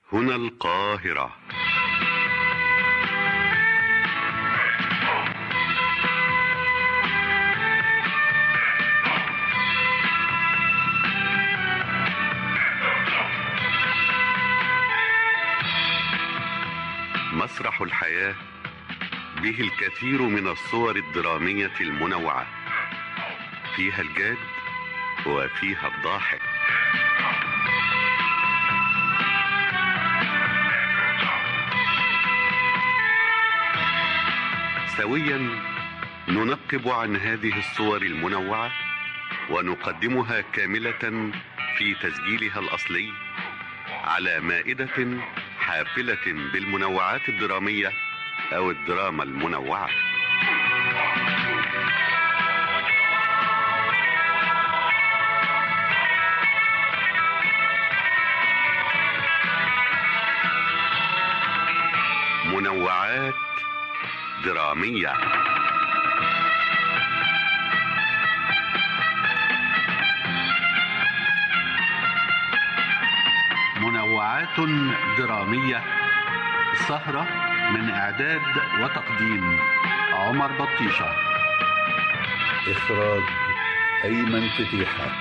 هنا القاهرة مسرح الحياة به الكثير من الصور الدرامية المنوعة فيها الجاد وفيها الضاحك سويا ننقب عن هذه الصور المنوعة ونقدمها كاملة في تسجيلها الأصلي على مائدة حافلة بالمنوعات الدرامية أو الدراما المنوعة منوعات درامية منوعات درامية سهرة من إعداد وتقديم عمر بطيشة إخراج أيمن فتيحة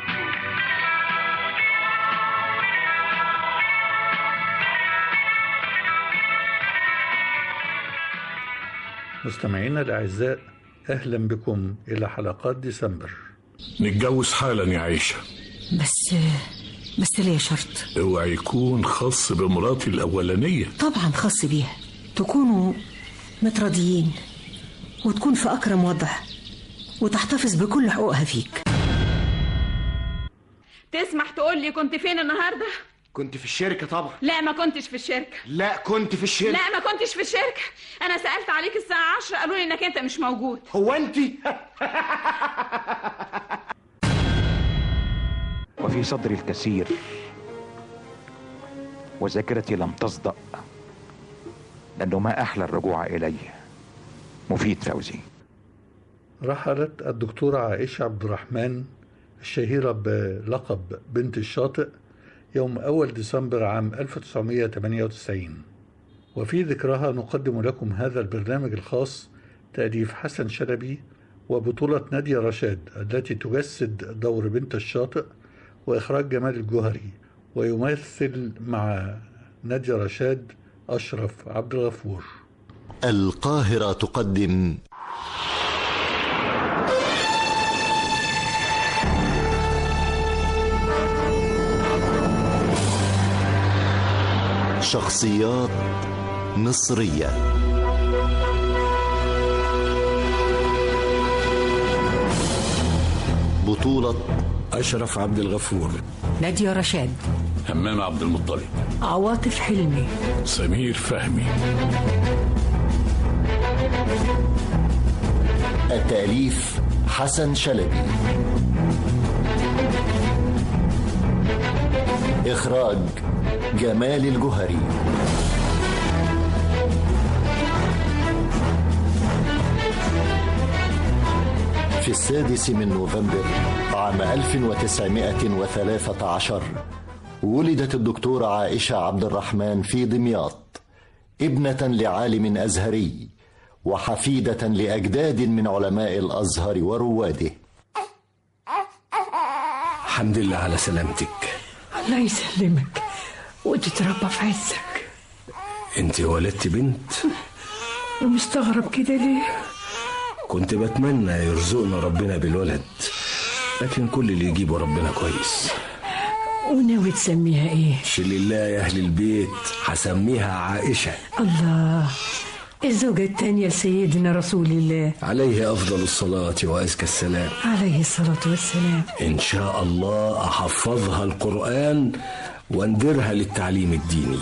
مستمعينا الأعزاء أهلا بكم إلى حلقات ديسمبر نتجوز حالا يا عيشة بس بس ليه شرط اوعى يكون خاص بمراتي الأولانية طبعا خاص بيها تكونوا متراضيين وتكون في أكرم وضع وتحتفظ بكل حقوقها فيك تسمح تقول لي كنت فين النهارده كنت في الشركة طبعا لا ما كنتش في الشركه لا كنت في الشركة لا ما كنتش في الشركه انا سالت عليك الساعه 10 قالوا لي انك انت مش موجود هو انت وفي صدري الكثير وذاكرتي لم تصدأ لأنه ما أحلى الرجوع إليه مفيد فوزي رحلت الدكتورة عائشة عبد الرحمن الشهيرة بلقب بنت الشاطئ يوم أول ديسمبر عام 1998 وفي ذكرها نقدم لكم هذا البرنامج الخاص تأليف حسن شلبي وبطولة نادية رشاد التي تجسد دور بنت الشاطئ وإخراج جمال الجوهري ويمثل مع نادية رشاد أشرف عبد الغفور القاهرة تقدم شخصيات مصرية بطولة أشرف عبد الغفور نادية رشاد همام عبد المطلب عواطف حلمي سمير فهمي التأليف حسن شلبي إخراج جمال الجهري في السادس من نوفمبر عام 1913 ولدت الدكتورة عائشة عبد الرحمن في دمياط ابنة لعالم أزهري وحفيدة لأجداد من علماء الأزهر ورواده الحمد لله على سلامتك الله يسلمك وتتربى في عزك انت ولدت بنت ومستغرب كده ليه كنت بتمنى يرزقنا ربنا بالولد لكن كل اللي يجيبه ربنا كويس وناوي تسميها ايه شيل الله يا أهل البيت هسميها عائشة الله الزوجة الثانية لسيدنا رسول الله عليه أفضل الصلاة وأزكى السلام عليه الصلاة والسلام إن شاء الله أحفظها القرآن واندرها للتعليم الديني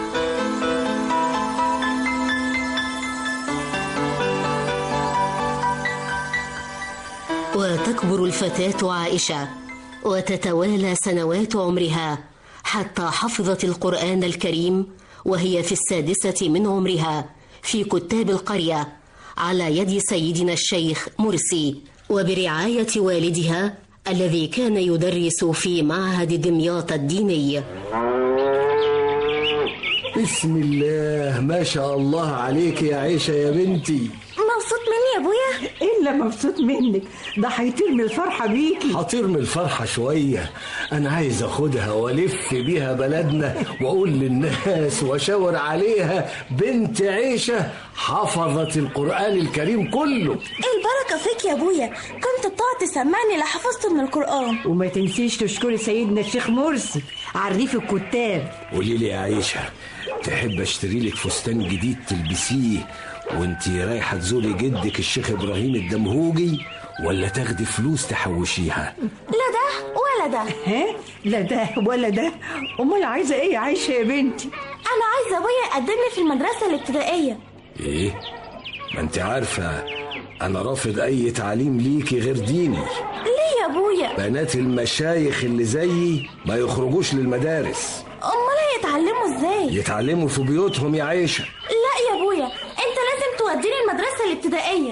وتكبر الفتاة عائشة وتتوالى سنوات عمرها حتى حفظت القرآن الكريم وهي في السادسة من عمرها في كتاب القرية على يد سيدنا الشيخ مرسي وبرعاية والدها الذي كان يدرس في معهد دمياط الديني بسم الله ما شاء الله عليك يا عيشة يا بنتي مبسوط مني يا ابويا الا مبسوط منك ده هيطير من الفرحه بيكي هطير من الفرحة شوية أنا عايز أخدها وألف بيها بلدنا وأقول للناس وأشاور عليها بنت عيشة حفظت القرآن الكريم كله البركه فيك يا ابويا كنت بتقعد تسمعني اللي حفظته من القران وما تنسيش تشكري سيدنا الشيخ مرسي عريف الكتاب قولي لي يا عيشة تحب أشتري لك فستان جديد تلبسيه وانت رايحة تزوري جدك الشيخ إبراهيم الدمهوجي ولا تاخدي فلوس تحوشيها لا ده ولا ده ها لا ده ولا ده امال عايزه ايه يا عايشه يا بنتي انا عايزه ابويا يقدمني في المدرسه الابتدائيه إيه ما انت عارفة أنا رافض أي تعليم ليكي غير ديني ليه يا ابويا بنات المشايخ اللي زيي ما يخرجوش للمدارس امال هيتعلموا ازاي يتعلموا في بيوتهم يا عيشة لا يا ابويا انت لازم توديني المدرسه الابتدائيه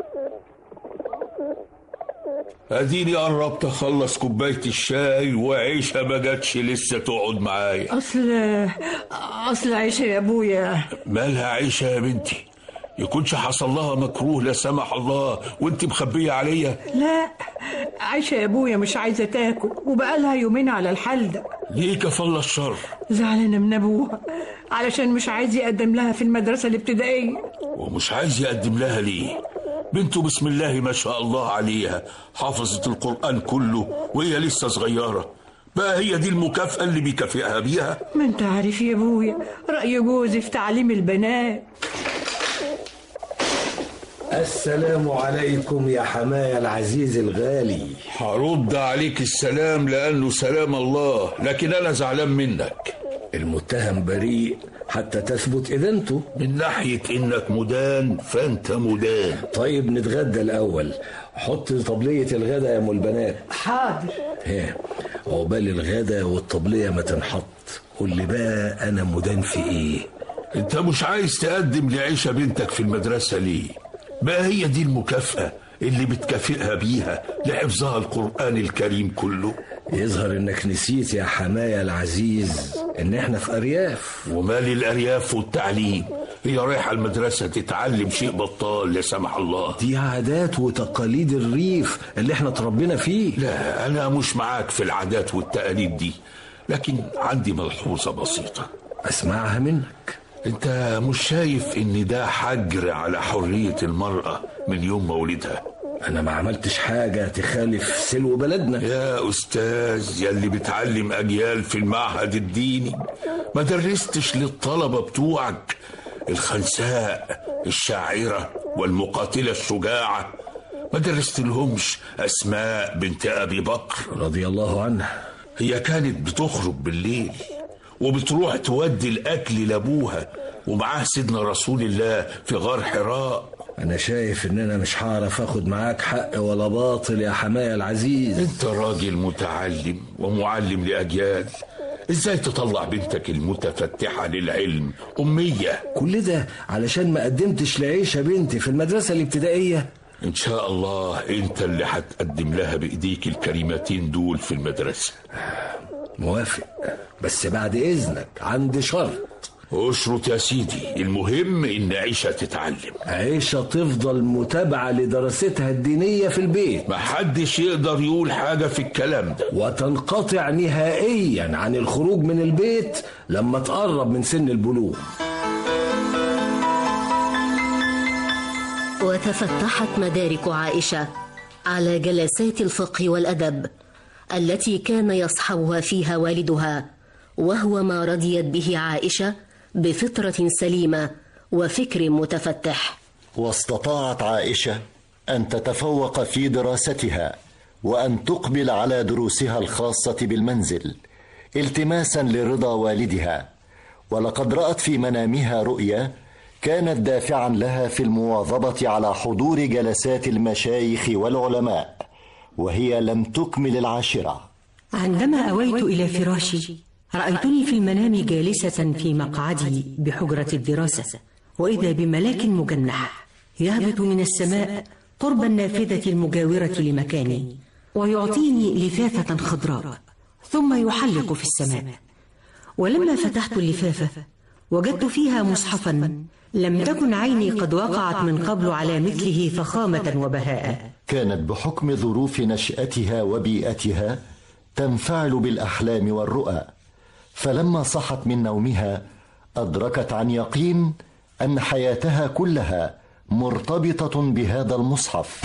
اديني قربت اخلص كوبايه الشاي وعيشه ما جاتش لسه تقعد معايا اصل اصل عيشه يا ابويا مالها عيشه يا بنتي يكونش حصل لها مكروه لا سمح الله وانت مخبيه عليا لا عايشه يا ابويا مش عايزه تاكل وبقالها يومين على الحال ده ليه كفل الشر زعلانه من ابوها علشان مش عايز يقدم لها في المدرسه الابتدائيه ومش عايز يقدم لها ليه بنته بسم الله ما شاء الله عليها حافظت القرآن كله وهي لسه صغيرة بقى هي دي المكافأة اللي بيكافئها بيها ما انت عارف يا ابويا راي جوزي في تعليم البنات السلام عليكم يا حمايا العزيز الغالي هرد عليك السلام لأنه سلام الله لكن أنا زعلان منك المتهم بريء حتى تثبت إدانته من ناحية إنك مدان فأنت مدان طيب نتغدى الأول حط طبلية الغدا يا أم البنات حاضر ها عقبال الغدا والطبلية ما تنحط قول لي بقى أنا مدان في إيه أنت مش عايز تقدم لعيشة بنتك في المدرسة ليه بقى هي دي المكافأة اللي بتكافئها بيها لحفظها القرآن الكريم كله يظهر انك نسيت يا حمايا العزيز ان احنا في ارياف ومال الأرياف والتعليم هي رايحة المدرسة تتعلم شيء بطال لا سمح الله دي عادات وتقاليد الريف اللي احنا اتربينا فيه لا أنا مش معاك في العادات والتقاليد دي لكن عندي ملحوظة بسيطة اسمعها منك انت مش شايف ان ده حجر على حرية المرأة من يوم مولدها انا ما عملتش حاجة تخالف سلو بلدنا يا استاذ يلي بتعلم اجيال في المعهد الديني ما درستش للطلبة بتوعك الخنساء الشاعرة والمقاتلة الشجاعة ما درست لهمش اسماء بنت ابي بكر رضي الله عنها هي كانت بتخرج بالليل وبتروح تودي الاكل لابوها ومعاه سيدنا رسول الله في غار حراء انا شايف ان انا مش هعرف اخد معاك حق ولا باطل يا حمايا العزيز انت راجل متعلم ومعلم لاجيال ازاي تطلع بنتك المتفتحة للعلم أمية كل ده علشان ما قدمتش لعيشة بنتي في المدرسة الابتدائية إن شاء الله أنت اللي هتقدم لها بإيديك الكلمتين دول في المدرسة موافق بس بعد إذنك عندي شرط اشرط يا سيدي المهم إن عيشة تتعلم عيشة تفضل متابعة لدراستها الدينية في البيت محدش يقدر يقول حاجة في الكلام ده وتنقطع نهائيا عن الخروج من البيت لما تقرب من سن البلوغ وتفتحت مدارك عائشة على جلسات الفقه والأدب التي كان يصحبها فيها والدها وهو ما رضيت به عائشة بفطرة سليمة وفكر متفتح واستطاعت عائشه ان تتفوق في دراستها وان تقبل على دروسها الخاصه بالمنزل التماسا لرضا والدها ولقد رات في منامها رؤيا كانت دافعا لها في المواظبه على حضور جلسات المشايخ والعلماء وهي لم تكمل العاشره عندما أويت إلى فراشي رأيتني في المنام جالسة في مقعدي بحجرة الدراسة وإذا بملاك مجنح يهبط من السماء قرب النافذة المجاورة لمكاني ويعطيني لفافة خضراء ثم يحلق في السماء ولما فتحت اللفافة وجدت فيها مصحفا لم تكن عيني قد وقعت من قبل على مثله فخامة وبهاء كانت بحكم ظروف نشأتها وبيئتها تنفعل بالأحلام والرؤى فلما صحت من نومها أدركت عن يقين أن حياتها كلها مرتبطة بهذا المصحف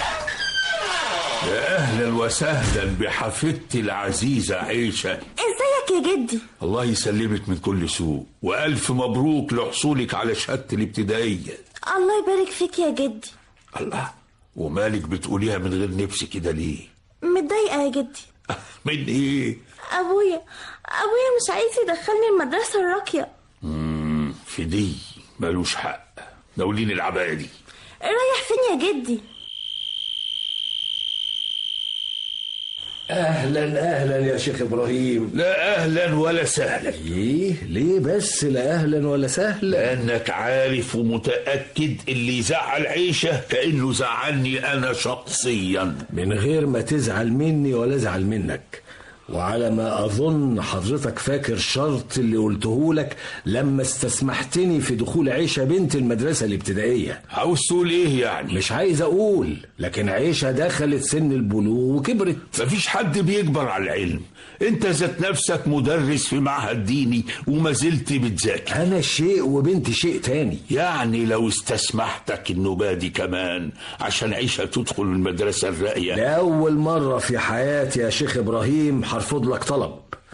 يا أهلا وسهلا بحفيدتي العزيزة عيشة ازيك يا جدي الله يسلمك من كل سوء وألف مبروك لحصولك على شهادة الابتدائية الله يبارك فيك يا جدي الله ومالك بتقوليها من غير نفس كده ليه متضايقه يا جدي من ايه ابويا ابويا مش عايز يدخلني المدرسه الراقيه مم، في دي ملوش حق ناولين العباية دي رايح فين يا جدي اهلا اهلا يا شيخ ابراهيم لا اهلا ولا سهلا ايه ليه بس لا اهلا ولا سهلا لانك عارف ومتاكد اللي يزعل عيشه كانه زعلني انا شخصيا من غير ما تزعل مني ولا ازعل منك وعلى ما اظن حضرتك فاكر شرط اللي قلته لك لما استسمحتني في دخول عيشه بنت المدرسه الابتدائيه عاوز تقول ايه يعني مش عايز اقول لكن عيشه دخلت سن البلوغ وكبرت مفيش حد بيكبر على العلم انت ذات نفسك مدرس في معهد ديني وما زلت بتذاكر انا شيء وبنت شيء تاني يعني لو استسمحتك النوبة دي كمان عشان عيشة تدخل المدرسة الراقية لاول مره في حياتي يا شيخ ابراهيم هرفض لك طلب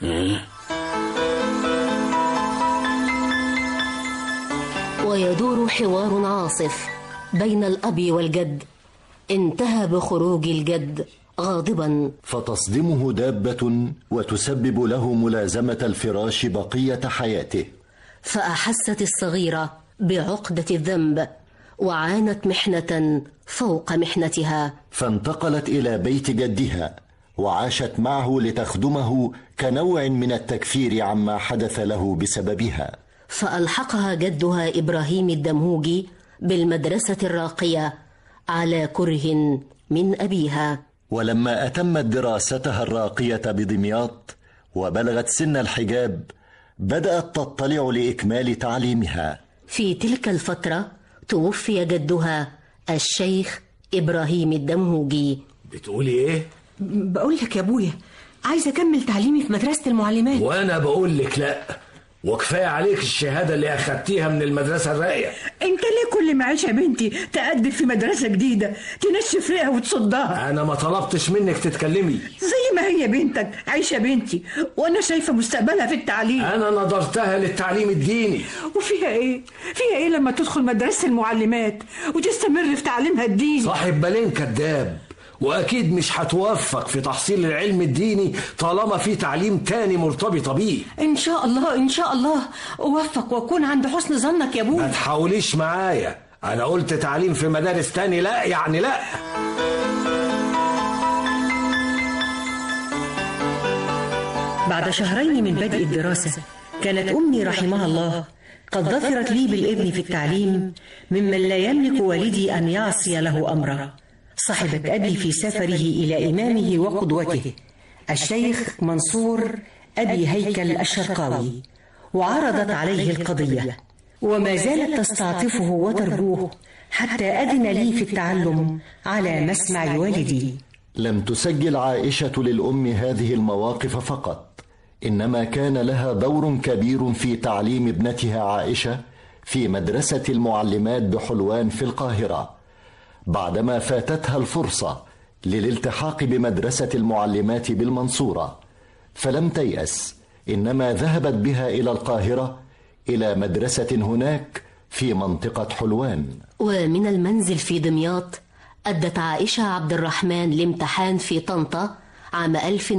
ويدور حوار عاصف بين الأب والجد انتهى بخروج الجد غاضبا فتصدمه دابة وتسبب له ملازمة الفراش بقية حياته فأحست الصغيرة بعقدة الذنب وعانت محنة فوق محنتها فانتقلت إلى بيت جدها وعاشت معه لتخدمه كنوع من التكفير عما حدث له بسببها فألحقها جدها إبراهيم الدمهوجي بالمدرسة الراقية على كره من أبيها ولما أتمت دراستها الراقية بدمياط وبلغت سن الحجاب بدأت تطلع لإكمال تعليمها في تلك الفترة توفي جدها الشيخ إبراهيم الدمهوجي بتقولي ايه بقول لك يا ابويا عايزه اكمل تعليمي في مدرسه المعلمات وانا بقول لك لا وكفايه عليك الشهاده اللي اخدتيها من المدرسه الراقيه انت ليه كل ما عيشه بنتي تقدم في مدرسه جديده تنشف ريها وتصدها انا ما طلبتش منك تتكلمي زي ما هي بنتك عيشه بنتي وانا شايفه مستقبلها في التعليم انا نظرتها للتعليم الديني وفيها ايه فيها ايه لما تدخل مدرسه المعلمات وتستمر في تعليمها الديني صاحب بالين كذاب واكيد مش هتوفق في تحصيل العلم الديني طالما في تعليم تاني مرتبطه بيه ان شاء الله ان شاء الله اوفق واكون عند حسن ظنك يا ما ابويا تحاوليش معايا انا قلت تعليم في مدارس تاني لا يعني لا بعد شهرين من بدء الدراسة كانت أمي رحمها الله قد ظفرت لي بالإذن في التعليم ممن لا يملك والدي أن يعصي له أمرا صحبت أبي في سفره إلى إمامه وقدوته الشيخ منصور أبي هيكل الشرقاوي وعرضت عليه القضية وما زالت تستعطفه وترجوه حتى أذن لي في التعلم على مسمع والدي لم تسجل عائشة للأم هذه المواقف فقط إنما كان لها دور كبير في تعليم ابنتها عائشة في مدرسة المعلمات بحلوان في القاهرة بعدما فاتتها الفرصة للالتحاق بمدرسة المعلمات بالمنصورة فلم تيأس إنما ذهبت بها إلى القاهرة إلى مدرسة هناك في منطقة حلوان ومن المنزل في دمياط أدت عائشة عبد الرحمن لامتحان في طنطا عام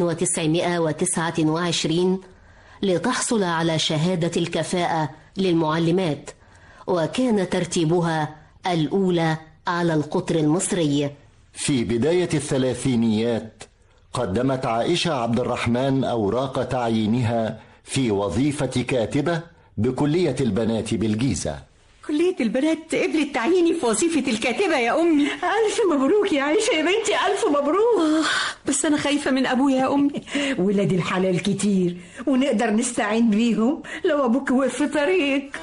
1929 لتحصل على شهادة الكفاءة للمعلمات وكان ترتيبها الأولى على القطر المصري في بداية الثلاثينيات قدمت عائشة عبد الرحمن أوراق تعيينها في وظيفة كاتبة بكلية البنات بالجيزة كليه جمعية البنات قبلت تعييني في وظيفة الكاتبة يا أمي ألف مبروك يا عيشة يا بنتي ألف مبروك بس أنا خايفة من أبويا يا أمي ولاد الحلال كتير ونقدر نستعين بيهم لو أبوك وقف في طريق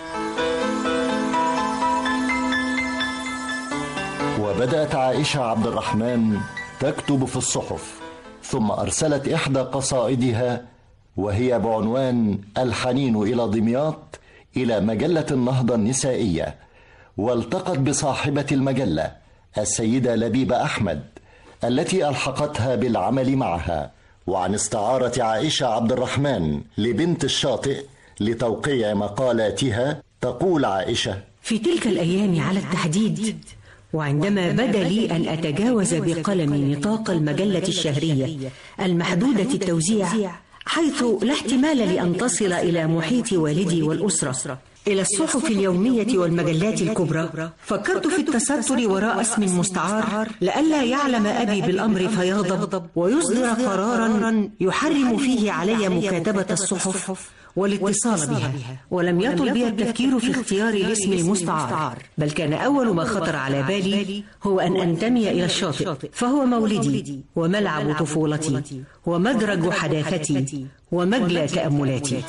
وبدأت عائشة عبد الرحمن تكتب في الصحف ثم أرسلت إحدى قصائدها وهي بعنوان الحنين إلى دمياط إلى مجلة النهضة النسائية والتقت بصاحبة المجلة السيدة لبيبة أحمد التي ألحقتها بالعمل معها وعن استعارة عائشة عبد الرحمن لبنت الشاطئ لتوقيع مقالاتها تقول عائشة في تلك الأيام على التحديد وعندما بدا لي أن أتجاوز بقلمي نطاق المجلة الشهرية المحدودة التوزيع حيث لا احتمال لأن تصل إلى محيط والدي والأسرة إلى الصحف اليومية والمجلات الكبرى فكرت في التستر وراء اسم مستعار لئلا يعلم أبي بالأمر فيغضب ويصدر قرارا يحرم فيه علي مكاتبة الصحف والاتصال بها ولم يطل بي التفكير في اختيار الاسم المستعار بل كان أول ما خطر على بالي هو أن أنتمي إلى الشاطئ فهو مولدي وملعب طفولتي ومدرج حداثتي ومجلى تأملاتي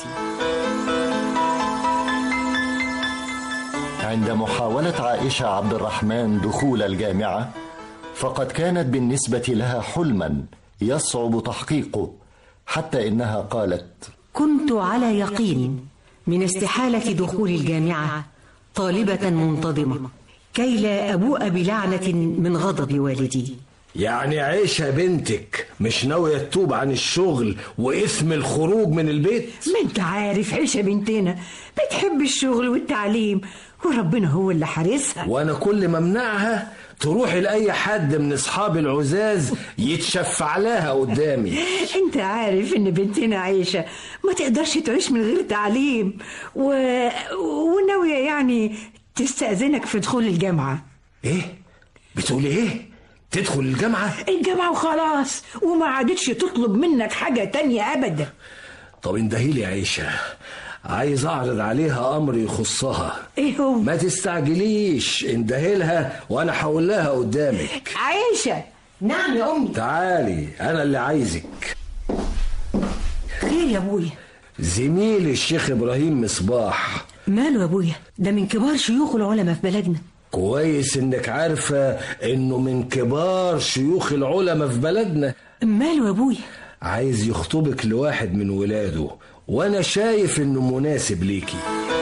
عند محاولة عائشة عبد الرحمن دخول الجامعة فقد كانت بالنسبة لها حلما يصعب تحقيقه حتى إنها قالت كنت على يقين من استحالة دخول الجامعة طالبة منتظمة كي لا أبوء بلعنة من غضب والدي يعني عيشة بنتك مش ناوية تتوب عن الشغل وإثم الخروج من البيت ما انت عارف عيشة بنتنا بتحب الشغل والتعليم وربنا هو اللي حارسها وأنا كل ما امنعها تروح لأي حد من أصحاب العزاز يتشفع لها قدامي انت عارف ان بنتنا عيشة ما تقدرش تعيش من غير تعليم و... وناوية يعني تستأذنك في دخول الجامعة إيه؟ بتقولي إيه؟ تدخل الجامعة؟ الجامعة وخلاص وما عادتش تطلب منك حاجة تانية أبدا طب اندهيلي يا عيشة عايز أعرض عليها أمر يخصها إيه هو؟ ما تستعجليش اندهيلها وأنا هقول لها قدامك عيشة نعم يا أمي تعالي أنا اللي عايزك خير يا أبويا زميلي الشيخ إبراهيم مصباح ماله يا أبويا ده من كبار شيوخ العلماء في بلدنا كويس انك عارفة انه من كبار شيوخ العلماء في بلدنا ماله يا ابويا عايز يخطبك لواحد من ولاده وانا شايف انه مناسب ليكي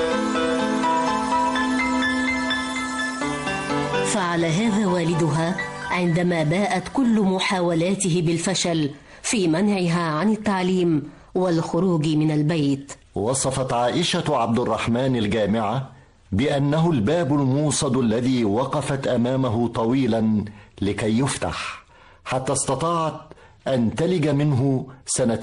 فعل هذا والدها عندما باءت كل محاولاته بالفشل في منعها عن التعليم والخروج من البيت وصفت عائشة عبد الرحمن الجامعة بأنه الباب الموصد الذي وقفت أمامه طويلا لكي يفتح حتى استطاعت أن تلج منه سنة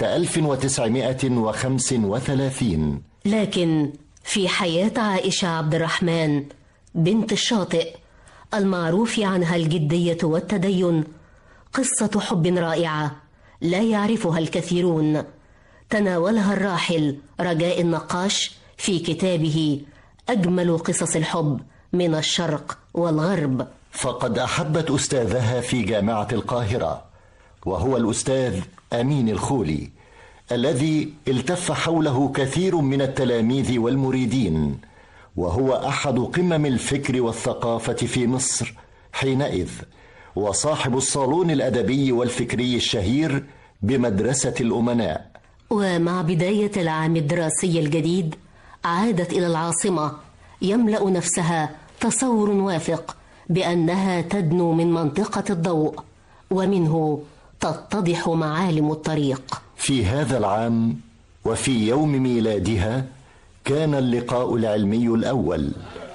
1935 لكن في حياة عائشة عبد الرحمن بنت الشاطئ المعروف عنها الجدية والتدين قصة حب رائعة لا يعرفها الكثيرون تناولها الراحل رجاء النقاش في كتابه أجمل قصص الحب من الشرق والغرب فقد أحبت أستاذها في جامعة القاهرة وهو الأستاذ أمين الخولي الذي التف حوله كثير من التلاميذ والمريدين وهو أحد قمم الفكر والثقافة في مصر حينئذ وصاحب الصالون الأدبي والفكري الشهير بمدرسة الأمناء ومع بداية العام الدراسي الجديد عادت إلى العاصمة يملأ نفسها تصور واثق بأنها تدنو من منطقة الضوء ومنه تتضح معالم الطريق في هذا العام وفي يوم ميلادها كان اللقاء العلمي الأول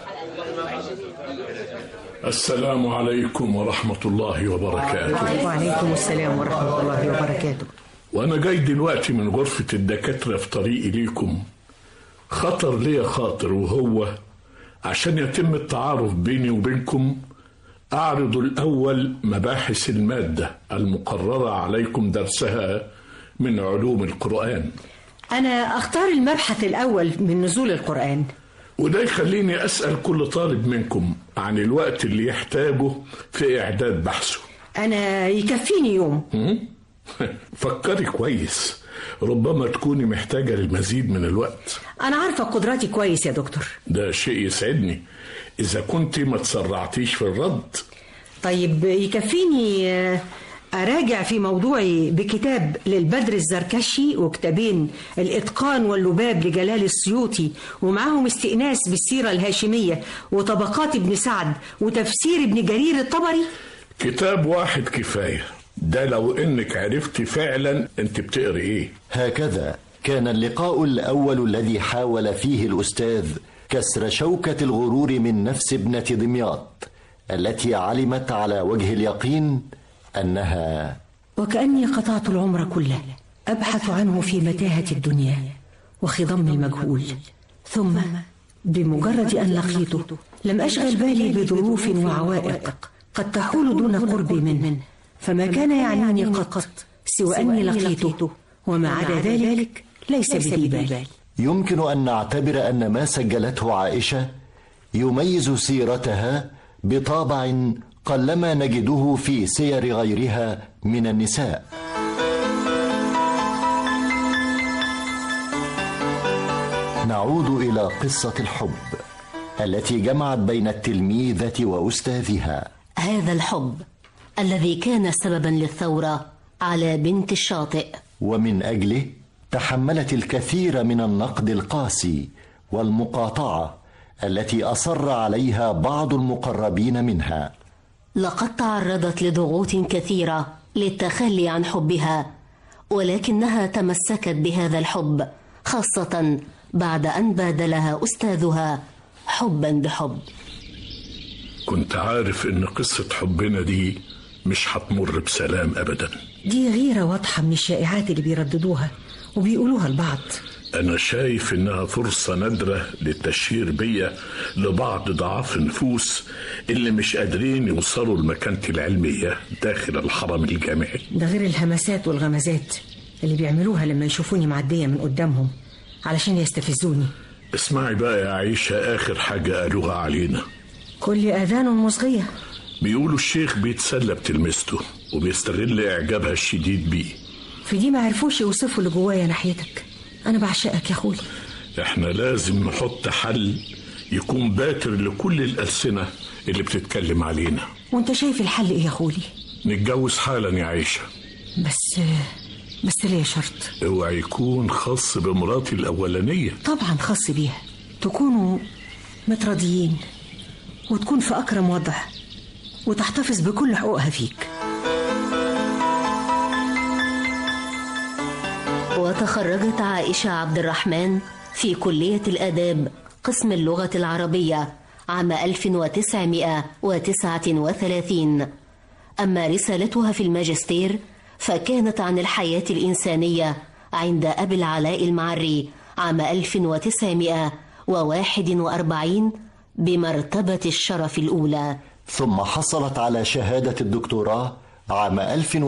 السلام عليكم ورحمة الله وبركاته وعليكم السلام ورحمة الله وبركاته وأنا جاي دلوقتي من غرفة الدكاترة في طريقي ليكم خطر ليا خاطر وهو عشان يتم التعارف بيني وبينكم أعرض الأول مباحث المادة المقررة عليكم درسها من علوم القرآن أنا أختار المبحث الأول من نزول القرآن وده يخليني أسأل كل طالب منكم عن الوقت اللي يحتاجه في إعداد بحثه أنا يكفيني يوم فكري كويس ربما تكوني محتاجة للمزيد من الوقت أنا عارفة قدراتي كويس يا دكتور ده شيء يسعدني إذا كنت ما تسرعتيش في الرد طيب يكفيني آه، أراجع في موضوعي بكتاب للبدر الزركشي وكتابين الإتقان واللباب لجلال السيوطي ومعاهم استئناس بالسيرة الهاشمية وطبقات ابن سعد وتفسير ابن جرير الطبري كتاب واحد كفاية ده لو إنك عرفتي فعلا أنت بتقري إيه هكذا كان اللقاء الأول الذي حاول فيه الأستاذ كسر شوكة الغرور من نفس ابنة دمياط التي علمت على وجه اليقين أنها وكأني قطعت العمر كله أبحث عنه في متاهة الدنيا وخضم المجهول ثم بمجرد أن لقيته لم أشغل بالي بظروف وعوائق قد تحول دون قربي منه فما كان يعنيني قط سوى أني لقيته وما عدا ذلك ليس بذي بال يمكن أن نعتبر أن ما سجلته عائشة يميز سيرتها بطابع قلما نجده في سير غيرها من النساء نعود إلى قصة الحب التي جمعت بين التلميذة وأستاذها هذا الحب الذي كان سببا للثورة على بنت الشاطئ ومن أجله تحملت الكثير من النقد القاسي والمقاطعة التي أصر عليها بعض المقربين منها لقد تعرضت لضغوط كثيرة للتخلي عن حبها ولكنها تمسكت بهذا الحب خاصة بعد أن بادلها أستاذها حبا بحب كنت عارف إن قصة حبنا دي مش هتمر بسلام أبدا دي غيرة واضحة من الشائعات اللي بيرددوها وبيقولوها البعض أنا شايف إنها فرصة نادرة للتشهير بيا لبعض ضعاف النفوس اللي مش قادرين يوصلوا لمكانتي العلمية داخل الحرم الجامعي ده غير الهمسات والغمزات اللي بيعملوها لما يشوفوني معدية من قدامهم علشان يستفزوني اسمعي بقى يا عيشة آخر حاجة قالوها علينا كل آذان مصغية بيقولوا الشيخ بيتسلى بتلمسته وبيستغل إعجابها الشديد بيه في دي ما عرفوش يوصفوا اللي جوايا ناحيتك أنا بعشقك يا أخوي احنا لازم نحط حل يكون باتر لكل الألسنة اللي بتتكلم علينا وأنت شايف الحل إيه يا خولي نتجوز حالا يا عيشة بس بس ليه شرط اوعى يكون خاص بمراتي الأولانية طبعا خاص بيها تكونوا متراضيين وتكون في أكرم وضع وتحتفظ بكل حقوقها فيك وتخرجت عائشة عبد الرحمن في كلية الآداب قسم اللغة العربية عام 1939 أما رسالتها في الماجستير فكانت عن الحياة الإنسانية عند أبي العلاء المعري عام 1941 بمرتبة الشرف الأولى ثم حصلت على شهادة الدكتوراه عام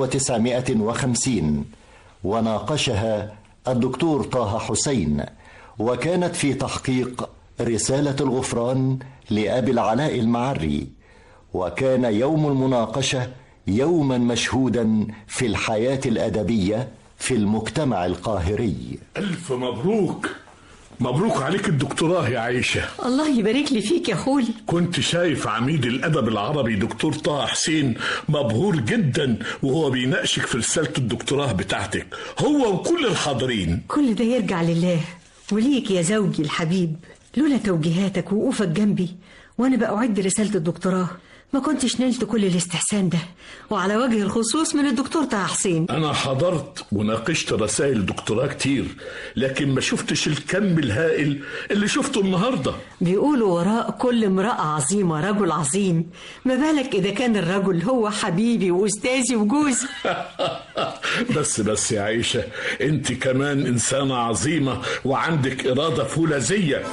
1950 وناقشها الدكتور طه حسين وكانت في تحقيق رسالة الغفران لأبي العلاء المعري وكان يوم المناقشة يوما مشهودا في الحياة الأدبية في المجتمع القاهري ألف مبروك مبروك عليك الدكتوراه يا عيشة الله يبارك لي فيك يا خولي كنت شايف عميد الأدب العربي دكتور طه حسين مبهور جدا وهو بيناقشك في رسالة الدكتوراه بتاعتك هو وكل الحاضرين كل ده يرجع لله وليك يا زوجي الحبيب لولا توجيهاتك ووقوفك جنبي وانا بأعد رسالة الدكتوراه ما كنتش نلت كل الاستحسان ده وعلى وجه الخصوص من الدكتور طه حسين أنا حضرت وناقشت رسائل دكتوراه كتير لكن ما شفتش الكم الهائل اللي شفته النهاردة بيقولوا وراء كل امرأة عظيمة رجل عظيم ما بالك إذا كان الرجل هو حبيبي وأستاذي وجوزي بس بس يا عيشة انت كمان إنسانة عظيمة وعندك إرادة فولاذية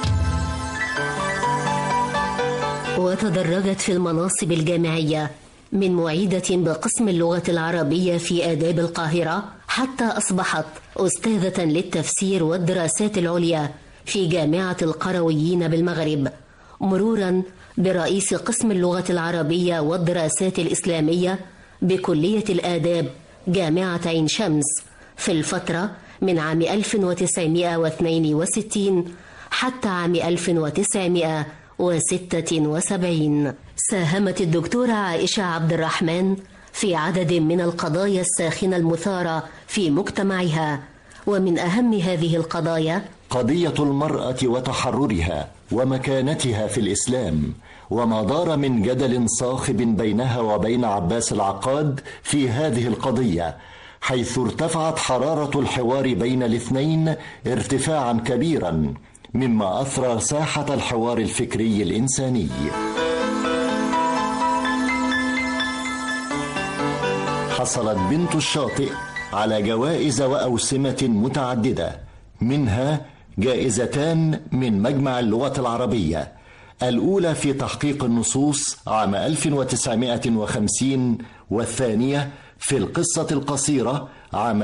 وتدرجت في المناصب الجامعية من معيدة بقسم اللغة العربية في آداب القاهرة حتى أصبحت أستاذة للتفسير والدراسات العليا في جامعة القرويين بالمغرب مرورا برئيس قسم اللغة العربية والدراسات الإسلامية بكلية الآداب جامعة عين شمس في الفترة من عام 1962 حتى عام 1976 ساهمت الدكتورة عائشة عبد الرحمن في عدد من القضايا الساخنة المثارة في مجتمعها ومن أهم هذه القضايا قضية المرأة وتحررها ومكانتها في الإسلام وما دار من جدل صاخب بينها وبين عباس العقاد في هذه القضية حيث ارتفعت حرارة الحوار بين الاثنين ارتفاعا كبيرا مما أثرى ساحة الحوار الفكري الإنساني حصلت بنت الشاطئ على جوائز وأوسمة متعددة منها جائزتان من مجمع اللغة العربية الأولى في تحقيق النصوص عام 1950 والثانية في القصة القصيرة عام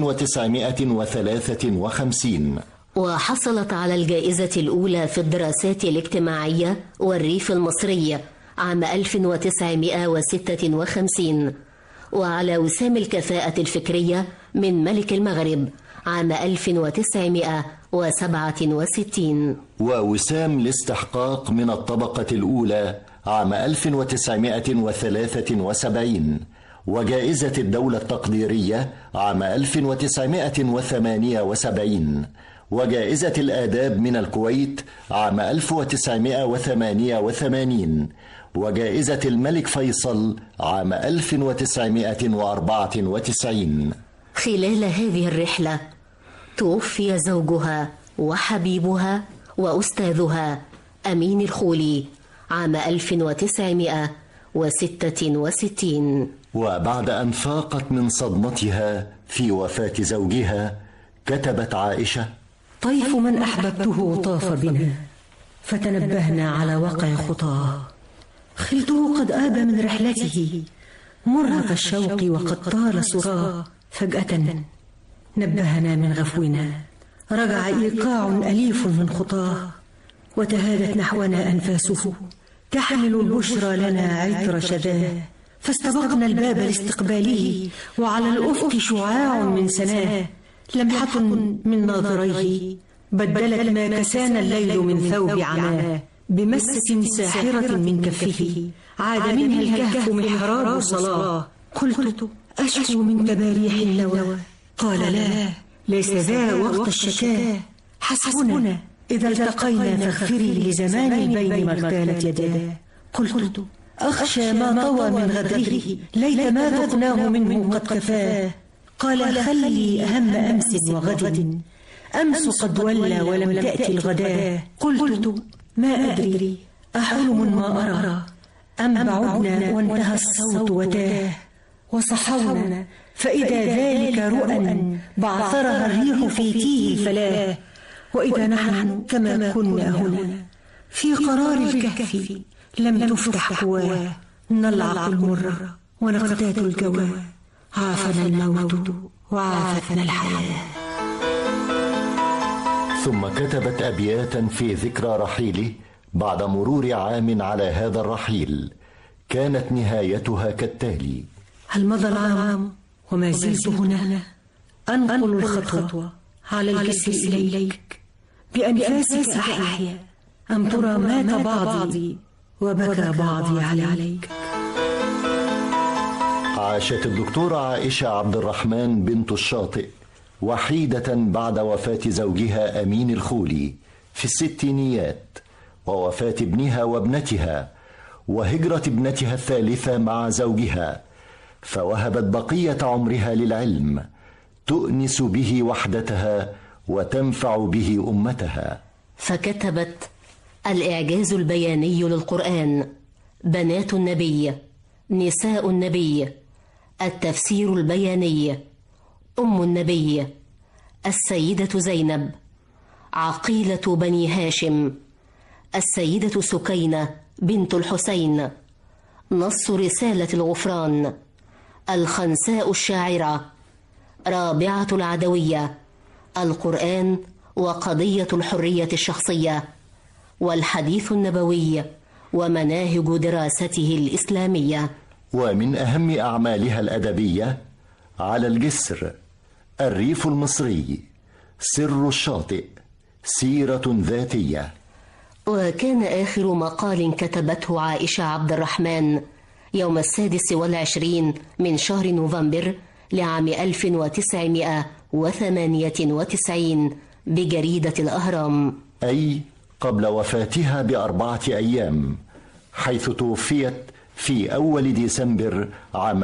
1953 وحصلت على الجائزة الأولى في الدراسات الاجتماعية والريف المصري عام 1956 وعلى وسام الكفاءة الفكرية من ملك المغرب عام 1967 ووسام الاستحقاق من الطبقة الأولى عام 1973 وجائزة الدولة التقديرية عام 1978 وجائزة الآداب من الكويت عام 1988 وجائزة الملك فيصل عام 1994 خلال هذه الرحلة توفي زوجها وحبيبها وأستاذها أمين الخولي عام 1966 وبعد أن فاقت من صدمتها في وفاة زوجها كتبت عائشة طيف من أحببته طاف بنا فتنبهنا على وقع خطاه خلته قد آب من رحلته مرهق الشوق وقد طال سراه فجأة نبهنا من غفونا رجع إيقاع أليف من خطاه وتهادت نحونا أنفاسه تحمل البشرى لنا عطر شذاه فاستبقنا الباب لاستقباله وعلى الأفق شعاع من سناه لمحة من ناظريه بدلت ما كسانا الليل من ثوب عماه بمسة ساحرة من كفه عاد منها الكهف محراب صلاة قلت أشكو من تباريح النوى قال لا ليس ذا وقت الشكاة حسبنا إذا التقينا فاغفري لزمان البين ما اغتالت يداه قلت أخشى ما طوى من غدره ليت ما ذقناه منه قد كفاه قال خلي أهم أمس وغد أمس قد ولى ولم تأتي الغداة قلت ما أدري أحلم ما أرى أم بعدنا وانتهى الصوت وتاه وصحونا فإذا ذلك رؤى بعثرها الريح في تيه الفلاة وإذا نحن كما كنا هنا في قرار الكهف لم تفتح قواه نلعق المر ونقتات الجوى عافنا الموت وعافتنا الحياه ثم كتبت ابياتا في ذكرى رحيله بعد مرور عام على هذا الرحيل كانت نهايتها كالتالي هل مضى العام وما زلت هنا أنقل الخطوة على الجسر إليك بأنفاسك أحيا أم ترى مات بعضي وبكى بعضي عليك عاشت الدكتورة عائشة عبد الرحمن بنت الشاطئ وحيدة بعد وفاة زوجها أمين الخولي في الستينيات ووفاة ابنها وابنتها وهجرة ابنتها الثالثة مع زوجها فوهبت بقية عمرها للعلم تؤنس به وحدتها وتنفع به أمتها فكتبت الإعجاز البياني للقرآن بنات النبي نساء النبي التفسير البياني أم النبي السيدة زينب عقيلة بني هاشم السيدة سكينة بنت الحسين نص رسالة الغفران الخنساء الشاعرة رابعة العدوية القرآن وقضية الحرية الشخصية والحديث النبوي ومناهج دراسته الإسلامية ومن أهم أعمالها الأدبية على الجسر الريف المصري سر الشاطئ سيرة ذاتية وكان آخر مقال كتبته عائشة عبد الرحمن يوم السادس والعشرين من شهر نوفمبر لعام 1998 بجريدة الأهرام أي قبل وفاتها بأربعة أيام حيث توفيت في أول ديسمبر عام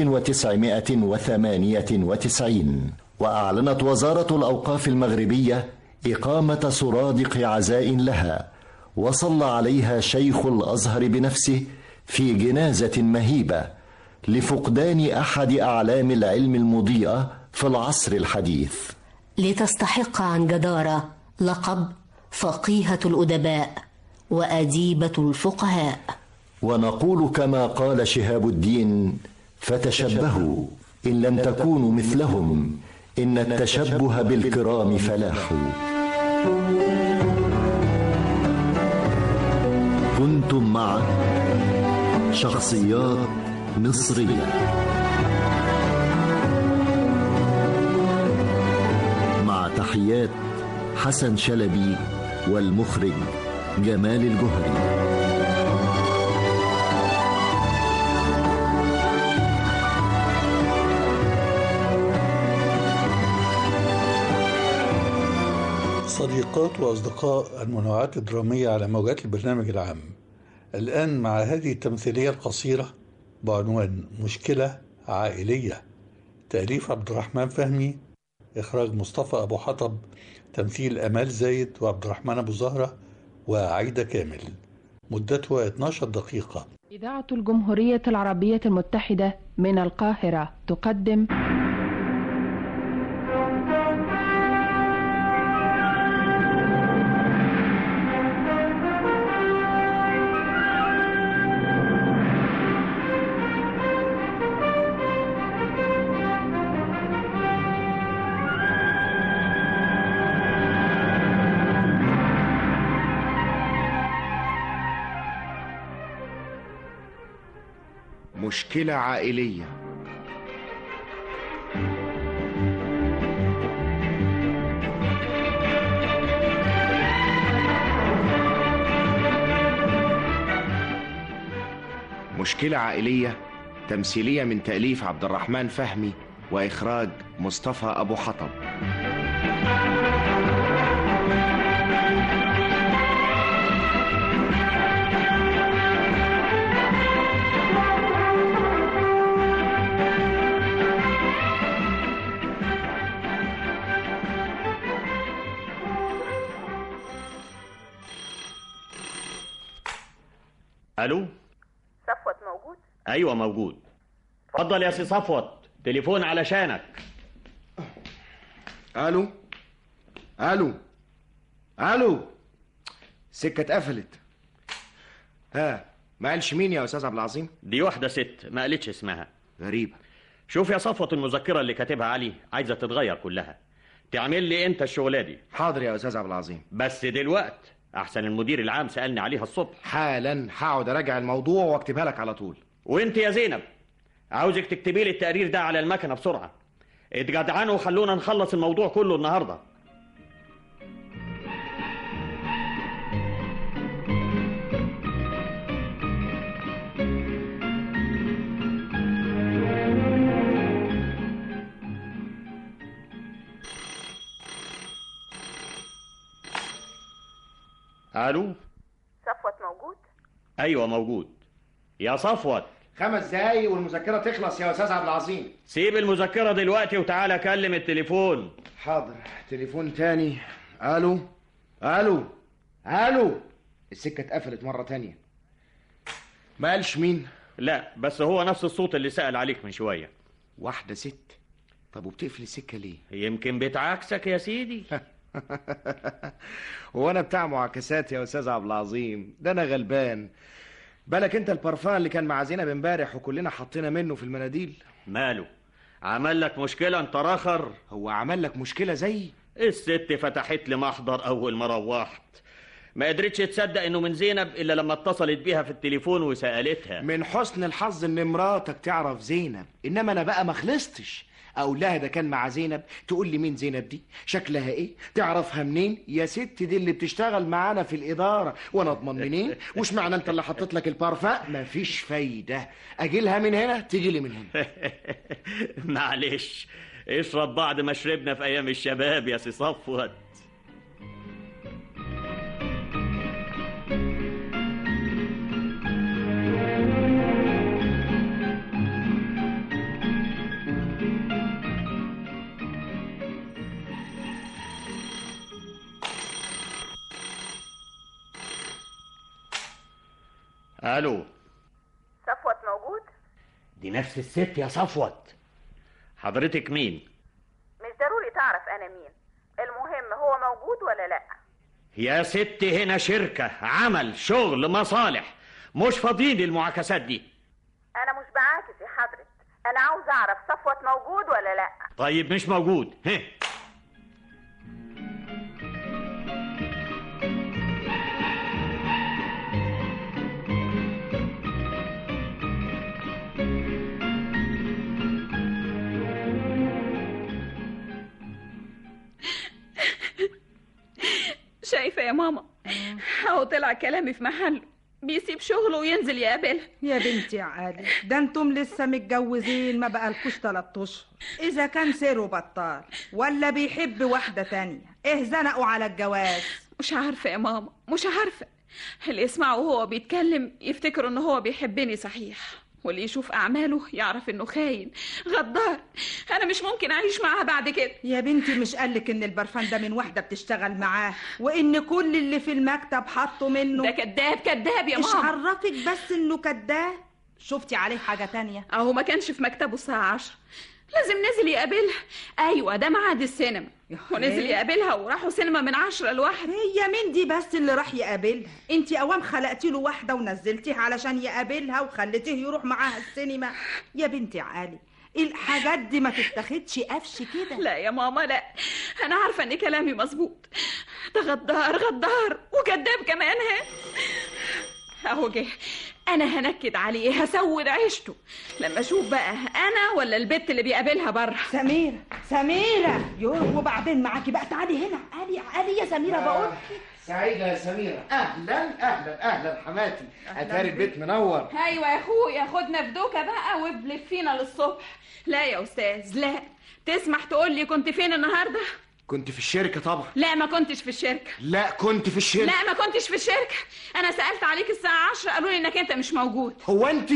1998 وأعلنت وزارة الأوقاف المغربية إقامة سرادق عزاء لها وصلى عليها شيخ الأزهر بنفسه في جنازة مهيبة لفقدان أحد أعلام العلم المضيئة في العصر الحديث لتستحق عن جدارة لقب فقيهة الأدباء وأديبة الفقهاء ونقول كما قال شهاب الدين فتشبهوا إن لم تكونوا مثلهم إن التشبه بالكرام فلاح كنتم مع شخصيات مصرية مع تحيات حسن شلبي والمخرج جمال الجهري صديقات وأصدقاء المنوعات الدرامية على موجات البرنامج العام الآن مع هذه التمثيلية القصيرة بعنوان مشكلة عائلية تأليف عبد الرحمن فهمي إخراج مصطفى أبو حطب تمثيل أمال زايد وعبد الرحمن أبو زهرة وعيدة كامل مدتها 12 دقيقة إذاعة الجمهورية العربية المتحدة من القاهرة تقدم مشكلة عائلية مشكلة عائلية تمثيلية من تأليف عبد الرحمن فهمي وإخراج مصطفى أبو حطب الو صفوت موجود ايوه موجود اتفضل يا سي صفوت تليفون علشانك الو الو الو سكة اتقفلت ها ما قالش مين يا استاذ عبد العظيم دي واحده ست ما قالتش اسمها غريبة شوف يا صفوت المذكره اللي كاتبها علي عايزه تتغير كلها تعمل لي انت الشغله دي حاضر يا استاذ عبد العظيم بس دلوقت احسن المدير العام سالني عليها الصبح حالا هقعد اراجع الموضوع واكتبها لك على طول وانت يا زينب عاوزك تكتبي لي التقرير ده على المكنه بسرعه اتجدعنوا وخلونا نخلص الموضوع كله النهارده الو صفوت موجود ايوه موجود يا صفوت خمس دقايق والمذكرة تخلص يا استاذ عبد العظيم سيب المذكره دلوقتي وتعالى كلم التليفون حاضر تليفون تاني الو الو الو السكة اتقفلت مرة تانية ما قالش مين لا بس هو نفس الصوت اللي سأل عليك من شوية واحدة ست طب وبتقفل السكة ليه يمكن بتعاكسك يا سيدي وانا بتاع معاكسات يا استاذ عبد العظيم ده انا غلبان بالك انت البرفان اللي كان مع زينب امبارح وكلنا حطينا منه في المناديل ماله عمل لك مشكلة انت راخر هو عمل لك مشكلة زي الست فتحت لي محضر اول ما روحت ما قدرتش تصدق انه من زينب الا لما اتصلت بيها في التليفون وسالتها من حسن الحظ ان مراتك تعرف زينب انما انا بقى ما خلصتش اقول لها ده كان مع زينب تقول لي مين زينب دي شكلها ايه تعرفها منين يا ست دي اللي بتشتغل معانا في الاداره وانا اضمن منين وش معنى انت اللي حطيت لك البارفان مفيش فايده اجيلها من هنا تيجي لي من هنا معلش اشرب بعد ما شربنا في ايام الشباب يا سي صفوت الو صفوت موجود دي نفس الست يا صفوت حضرتك مين مش ضروري تعرف انا مين المهم هو موجود ولا لا يا ست هنا شركة عمل شغل مصالح مش فاضيين للمعاكسات دي انا مش بعاكس يا حضرة انا عاوز اعرف صفوت موجود ولا لا طيب مش موجود هه. شايفة يا ماما اهو طلع كلامي في محله بيسيب شغله وينزل يقابلها يا بنتي يا عادي ده انتم لسه متجوزين ما بقالكوش تلات اشهر اذا كان سيره بطال ولا بيحب واحده تانية ايه زنقوا على الجواز مش عارفة يا ماما مش عارفة اللي يسمعه وهو بيتكلم يفتكر ان هو بيحبني صحيح واللي يشوف اعماله يعرف انه خاين غدار انا مش ممكن اعيش معاه بعد كده يا بنتي مش قالك ان البرفان ده من واحده بتشتغل معاه وان كل اللي في المكتب حطوا منه ده كداب كداب يا مش ماما عرفك بس انه كداب شفتي عليه حاجه تانية اهو ما كانش في مكتبه الساعة عشرة لازم نزل يقابلها ايوه ده ميعاد السينما ونزل يقابلها وراحوا سينما من عشرة لواحد هي مين دي بس اللي راح يقابلها انت اوام خلقتي له واحده ونزلتيه علشان يقابلها وخليتيه يروح معاها السينما يا بنتي علي الحاجات دي ما تتاخدش قفش كده لا يا ماما لا انا عارفه ان كلامي مظبوط ده غدار غدار وكذاب كمان ها اهو جه انا هنكد عليه هسود عيشته لما اشوف بقى انا ولا البت اللي بيقابلها بره سميرة سميرة يوه وبعدين معاكي بقى تعالي هنا تعالي تعالي يا سميرة بقول سعيدة يا سميرة أهلا أهلا أهلا حماتي أتاري البيت منور ايوه يا اخويا خدنا في دوكه بقى وابلف فينا للصبح لا يا استاذ لا تسمح تقول لي كنت فين النهارده كنت في الشركة طبعا لا ما كنتش في الشركه لا كنت في الشركة لا ما كنتش في الشركه انا سالت عليك الساعه 10 قالوا لي انك انت مش موجود هو أنت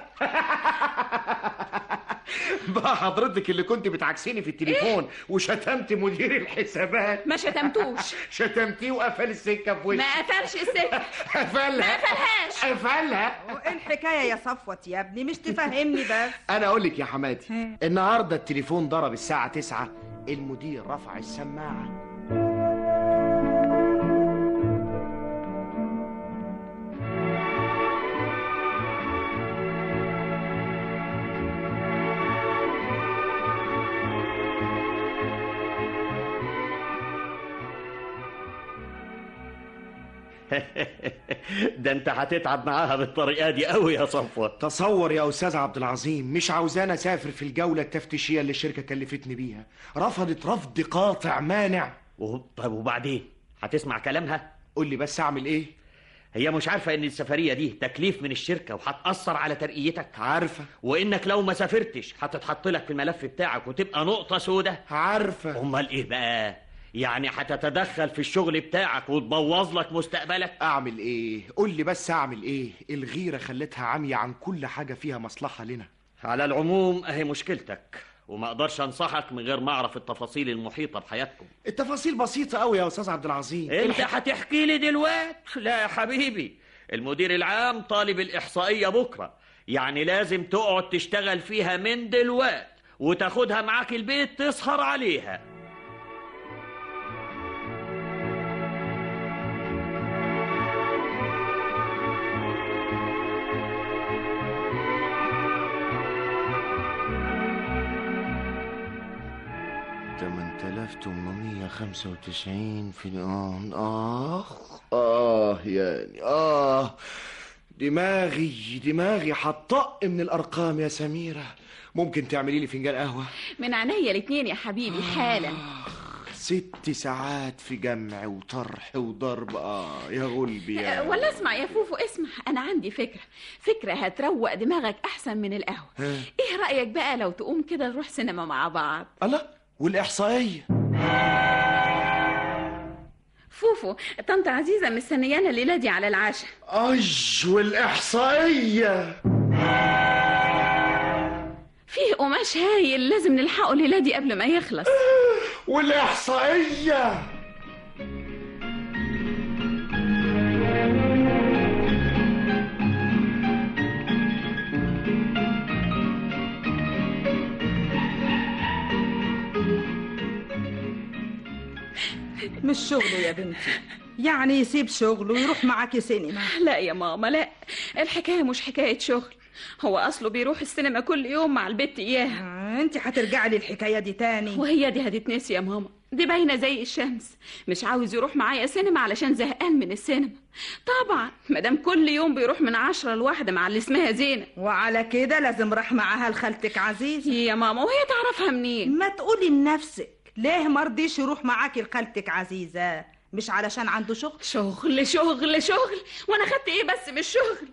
بقى حضرتك اللي كنت بتعكسيني في التليفون وشتمت مدير الحسابات ما شتمتوش شتمتيه وقفل السكة في وشي ما قفلش السكه قفلها ما قفلهاش قفلها ايه الحكاية يا صفوت يا ابني مش تفهمني بس أنا أقول لك يا حماتي النهاردة التليفون ضرب الساعة 9 المدير رفع السماعة ده انت هتتعب معاها بالطريقه دي قوي يا صفوت تصور يا استاذ عبد العظيم مش عاوزانا اسافر في الجوله التفتيشيه اللي الشركه كلفتني بيها رفضت رفض قاطع مانع طب وبعدين هتسمع كلامها قول لي بس اعمل ايه هي مش عارفه ان السفريه دي تكليف من الشركه وهتاثر على ترقيتك عارفه وانك لو ما سافرتش هتتحط لك في الملف بتاعك وتبقى نقطه سودة عارفه امال ايه بقى يعني هتتدخل في الشغل بتاعك وتبوظ لك مستقبلك اعمل ايه قول لي بس اعمل ايه الغيره خلتها عمية عن كل حاجه فيها مصلحه لنا على العموم اهي مشكلتك وما اقدرش انصحك من غير ما اعرف التفاصيل المحيطه بحياتكم التفاصيل بسيطه قوي يا استاذ عبد العظيم انت هتحكي لي دلوقتي لا يا حبيبي المدير العام طالب الاحصائيه بكره يعني لازم تقعد تشتغل فيها من دلوقتي وتاخدها معاك البيت تسهر عليها 8895 في الآن آه آه يعني آه دماغي دماغي هتطق من الأرقام يا سميرة ممكن تعملي لي فنجان قهوة من عينيا الاتنين يا حبيبي حالا ست ساعات في جمع وطرح وضرب آه يا غلبي أه، يا ولا اسمع يا فوفو اسمع انا عندي فكره فكره هتروق دماغك احسن من القهوه ها. ايه رايك بقى لو تقوم كده نروح سينما مع بعض الله والإحصائية فوفو طنط عزيزه مستنيانا الليله دي على العشاء أج والإحصائية فيه قماش هايل لازم نلحقه الليله دي قبل ما يخلص والإحصائية مش شغله يا بنتي يعني يسيب شغله ويروح معاكي سينما لا يا ماما لا الحكايه مش حكايه شغل هو اصله بيروح السينما كل يوم مع البت اياها انت هترجعي للحكايه دي تاني وهي دي هتتنسي يا ماما دي باينه زي الشمس مش عاوز يروح معايا سينما علشان زهقان من السينما طبعا مادام كل يوم بيروح من عشرة لواحدة مع اللي اسمها زينة وعلى كده لازم راح معاها لخالتك عزيزة يا ماما وهي تعرفها منين ما تقولي لنفسك ليه مرضيش يروح معاكي لخالتك عزيزة مش علشان عنده شغل شغل شغل شغل وانا خدت ايه بس من الشغل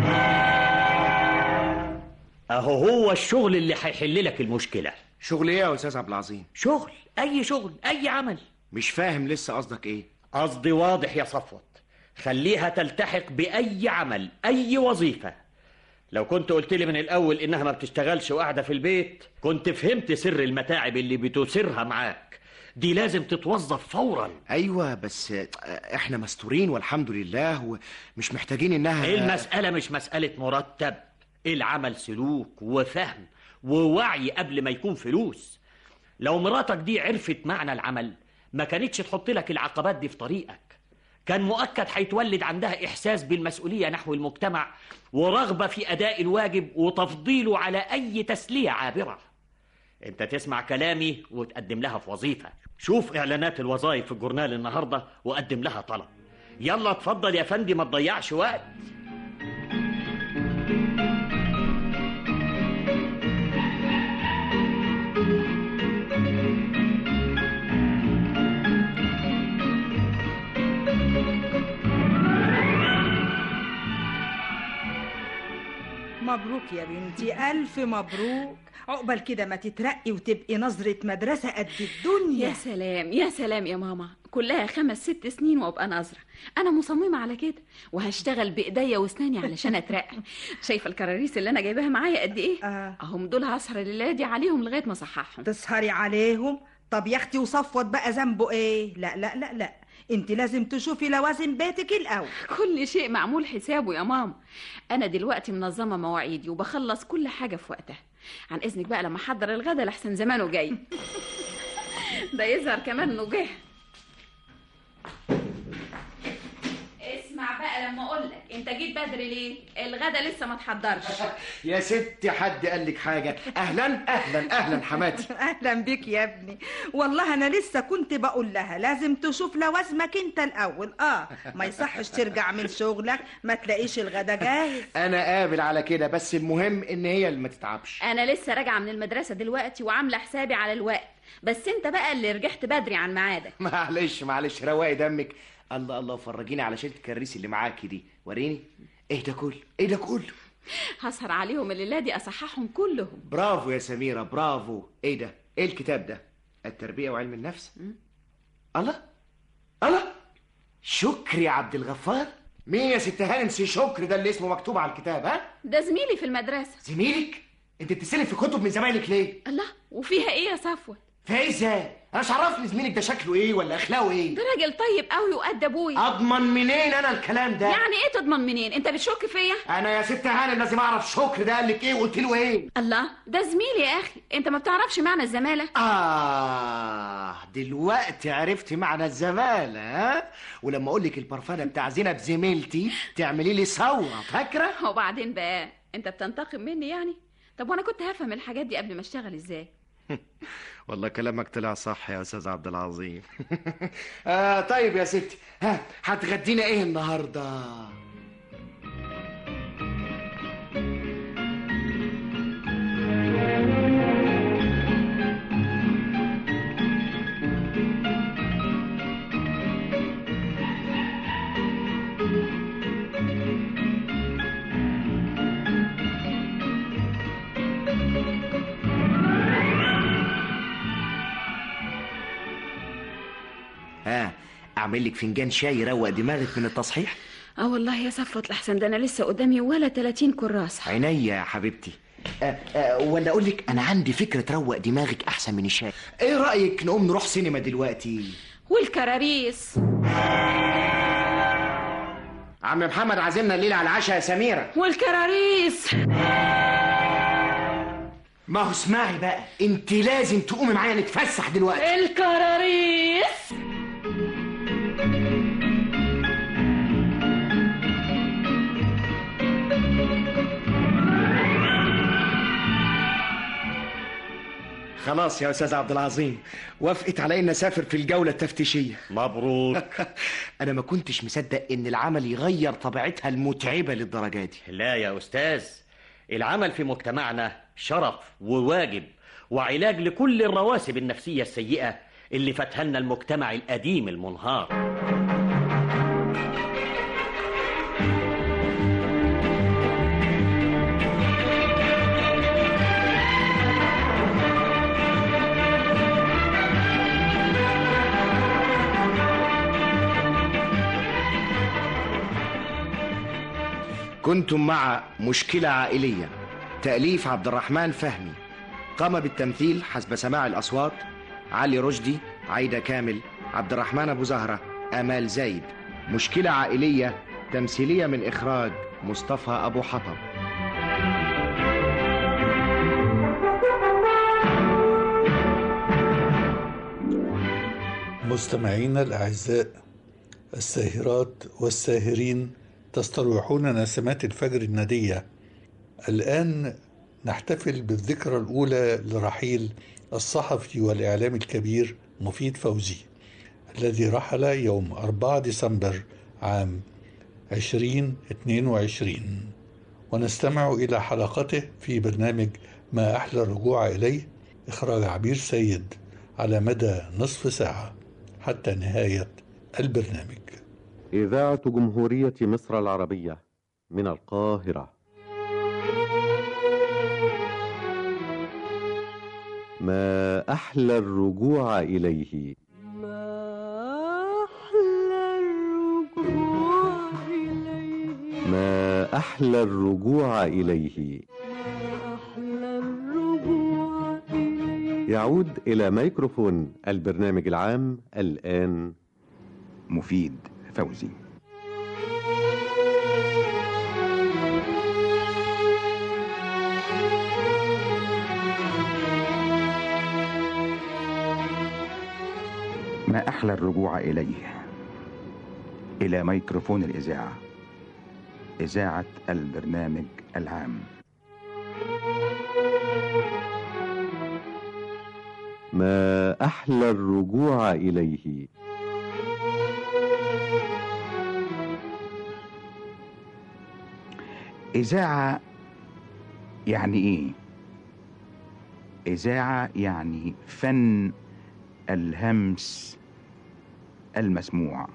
اهو هو الشغل اللي هيحل لك المشكله شغل ايه يا استاذ عبد العظيم شغل اي شغل اي عمل مش فاهم لسه قصدك ايه قصدي واضح يا صفوت خليها تلتحق باي عمل اي وظيفه لو كنت قلت لي من الاول انها ما بتشتغلش وقاعده في البيت كنت فهمت سر المتاعب اللي بتثيرها معاك دي لازم تتوظف فورا ايوه بس احنا مستورين والحمد لله ومش محتاجين انها المساله مش مساله مرتب العمل سلوك وفهم ووعي قبل ما يكون فلوس لو مراتك دي عرفت معنى العمل ما كانتش تحط لك العقبات دي في طريقك كان مؤكد هيتولد عندها إحساس بالمسؤولية نحو المجتمع ورغبة في أداء الواجب وتفضيله على أي تسلية عابرة أنت تسمع كلامي وتقدم لها في وظيفة شوف إعلانات الوظائف في الجورنال النهاردة وقدم لها طلب يلا اتفضل يا فندي ما تضيعش وقت مبروك يا بنتي ألف مبروك عقبال كده ما تترقي وتبقي نظرة مدرسة قد الدنيا يا سلام يا سلام يا ماما كلها خمس ست سنين وابقى ناظرة أنا مصممة على كده وهشتغل بإيديا وأسناني علشان أترقى شايفة الكراريس اللي أنا جايباها معايا قد إيه؟ آه. أهم دول هسهر الليلة دي عليهم لغاية ما أصححهم تسهري عليهم طب يا اختي وصفوت بقى ذنبه ايه لا لا لا لا انت لازم تشوفي لوازم بيتك الاول كل شيء معمول حسابه يا ماما أنا دلوقتي منظمة مواعيدي وبخلص كل حاجة في وقتها عن إذنك بقى لما أحضر الغدا لحسن زمانه جاي ده يظهر كمان إنه جه اسمع بقى لما اقول لك انت جيت بدري ليه الغدا لسه ما اتحضرش يا ستي حد قال لك حاجة أهلا أهلا أهلا حماتي اهلا بيك يا ابني والله انا لسه كنت بقول لها لازم تشوف لوازمك انت الاول اه ما يصحش ترجع من شغلك ما تلاقيش الغدا جاهز أنا قابل على كده بس المهم إن هي اللي ما تتعبش انا لسه راجعه من المدرسه دلوقتي وعامله حسابي على الوقت بس انت بقى اللي رجعت بدري عن ميعادك معلش معلش رواقي دمك الله الله فرجيني على شيلة الكريس اللي معاكي دي وريني ايه ده كله ايه ده كله هسهر عليهم الليله دي اصححهم كلهم برافو يا سميرة برافو ايه ده ايه الكتاب ده التربية وعلم النفس الله الله شكري يا عبد الغفار مين يا ست هانم سي شكري ده اللي اسمه مكتوب على الكتاب ها ده زميلي في المدرسه زميلك انت بتستلف في كتب من زمايلك ليه الله وفيها ايه يا صفوه فيها ازاي انا مش عرفني زميلك ده شكله ايه ولا اخلاقه ايه ده راجل طيب قوي وقد ابويا اضمن منين انا الكلام ده يعني ايه تضمن منين انت بتشك فيا انا يا ست هانم لازم اعرف شكر ده قال لك ايه وقلت له ايه الله ده زميلي يا اخي انت ما بتعرفش معنى الزماله اه دلوقتي عرفت معنى الزمالة ها ولما اقول لك البرفانه بتاع زينب زميلتي تعملي لي ثوره فاكره وبعدين بقى انت بتنتقم مني يعني طب وانا كنت هفهم الحاجات دي قبل ما اشتغل ازاي والله كلامك طلع صح يا استاذ عبد العظيم آه طيب يا ستي ها هتغدينا ايه النهارده ها اعمل لك فنجان شاي يروق دماغك من التصحيح اه والله يا صفوت لحسن ده انا لسه قدامي ولا 30 كراسه عينيا يا حبيبتي آه آه ولا اقول لك انا عندي فكره تروق دماغك احسن من الشاي ايه رايك نقوم نروح سينما دلوقتي والكراريس عم محمد عازمنا الليله على العشاء يا سميره والكراريس ما هو اسمعي بقى انت لازم تقومي معايا نتفسح دلوقتي الكراريس خلاص يا استاذ عبد العظيم وافقت علي ان اسافر في الجوله التفتيشيه مبروك انا ما كنتش مصدق ان العمل يغير طبيعتها المتعبه للدرجه دي لا يا أستاذ العمل في مجتمعنا شرف وواجب وعلاج لكل الرواسب النفسية السيئة اللي فتها لنا المجتمع القديم المنهار كنتم مع مشكلة عائلية تأليف عبد الرحمن فهمي قام بالتمثيل حسب سماع الأصوات علي رشدي عايدة كامل عبد الرحمن أبو زهرة آمال زايد مشكلة عائلية تمثيلية من إخراج مصطفى أبو حطب مستمعينا الأعزاء الساهرات والساهرين تستروحون نسمات الفجر الندية الآن نحتفل بالذكرى الأولى لرحيل الصحفي والإعلام الكبير مفيد فوزي الذي رحل يوم 4 ديسمبر عام 2022 ونستمع إلى حلقته في برنامج ما أحلى الرجوع إليه إخراج عبير سيد على مدى نصف ساعة حتى نهاية البرنامج إذاعة جمهورية مصر العربية من القاهرة ما أحلى الرجوع إليه ما أحلى الرجوع إليه يعود إلى ميكروفون البرنامج العام الآن مفيد فوزي ما أحلى الرجوع إليه إلى ميكروفون الإذاعة إذاعة البرنامج العام ما أحلى الرجوع إليه إذاعة يعني إيه؟ إذاعة يعني فن الهمس المسموع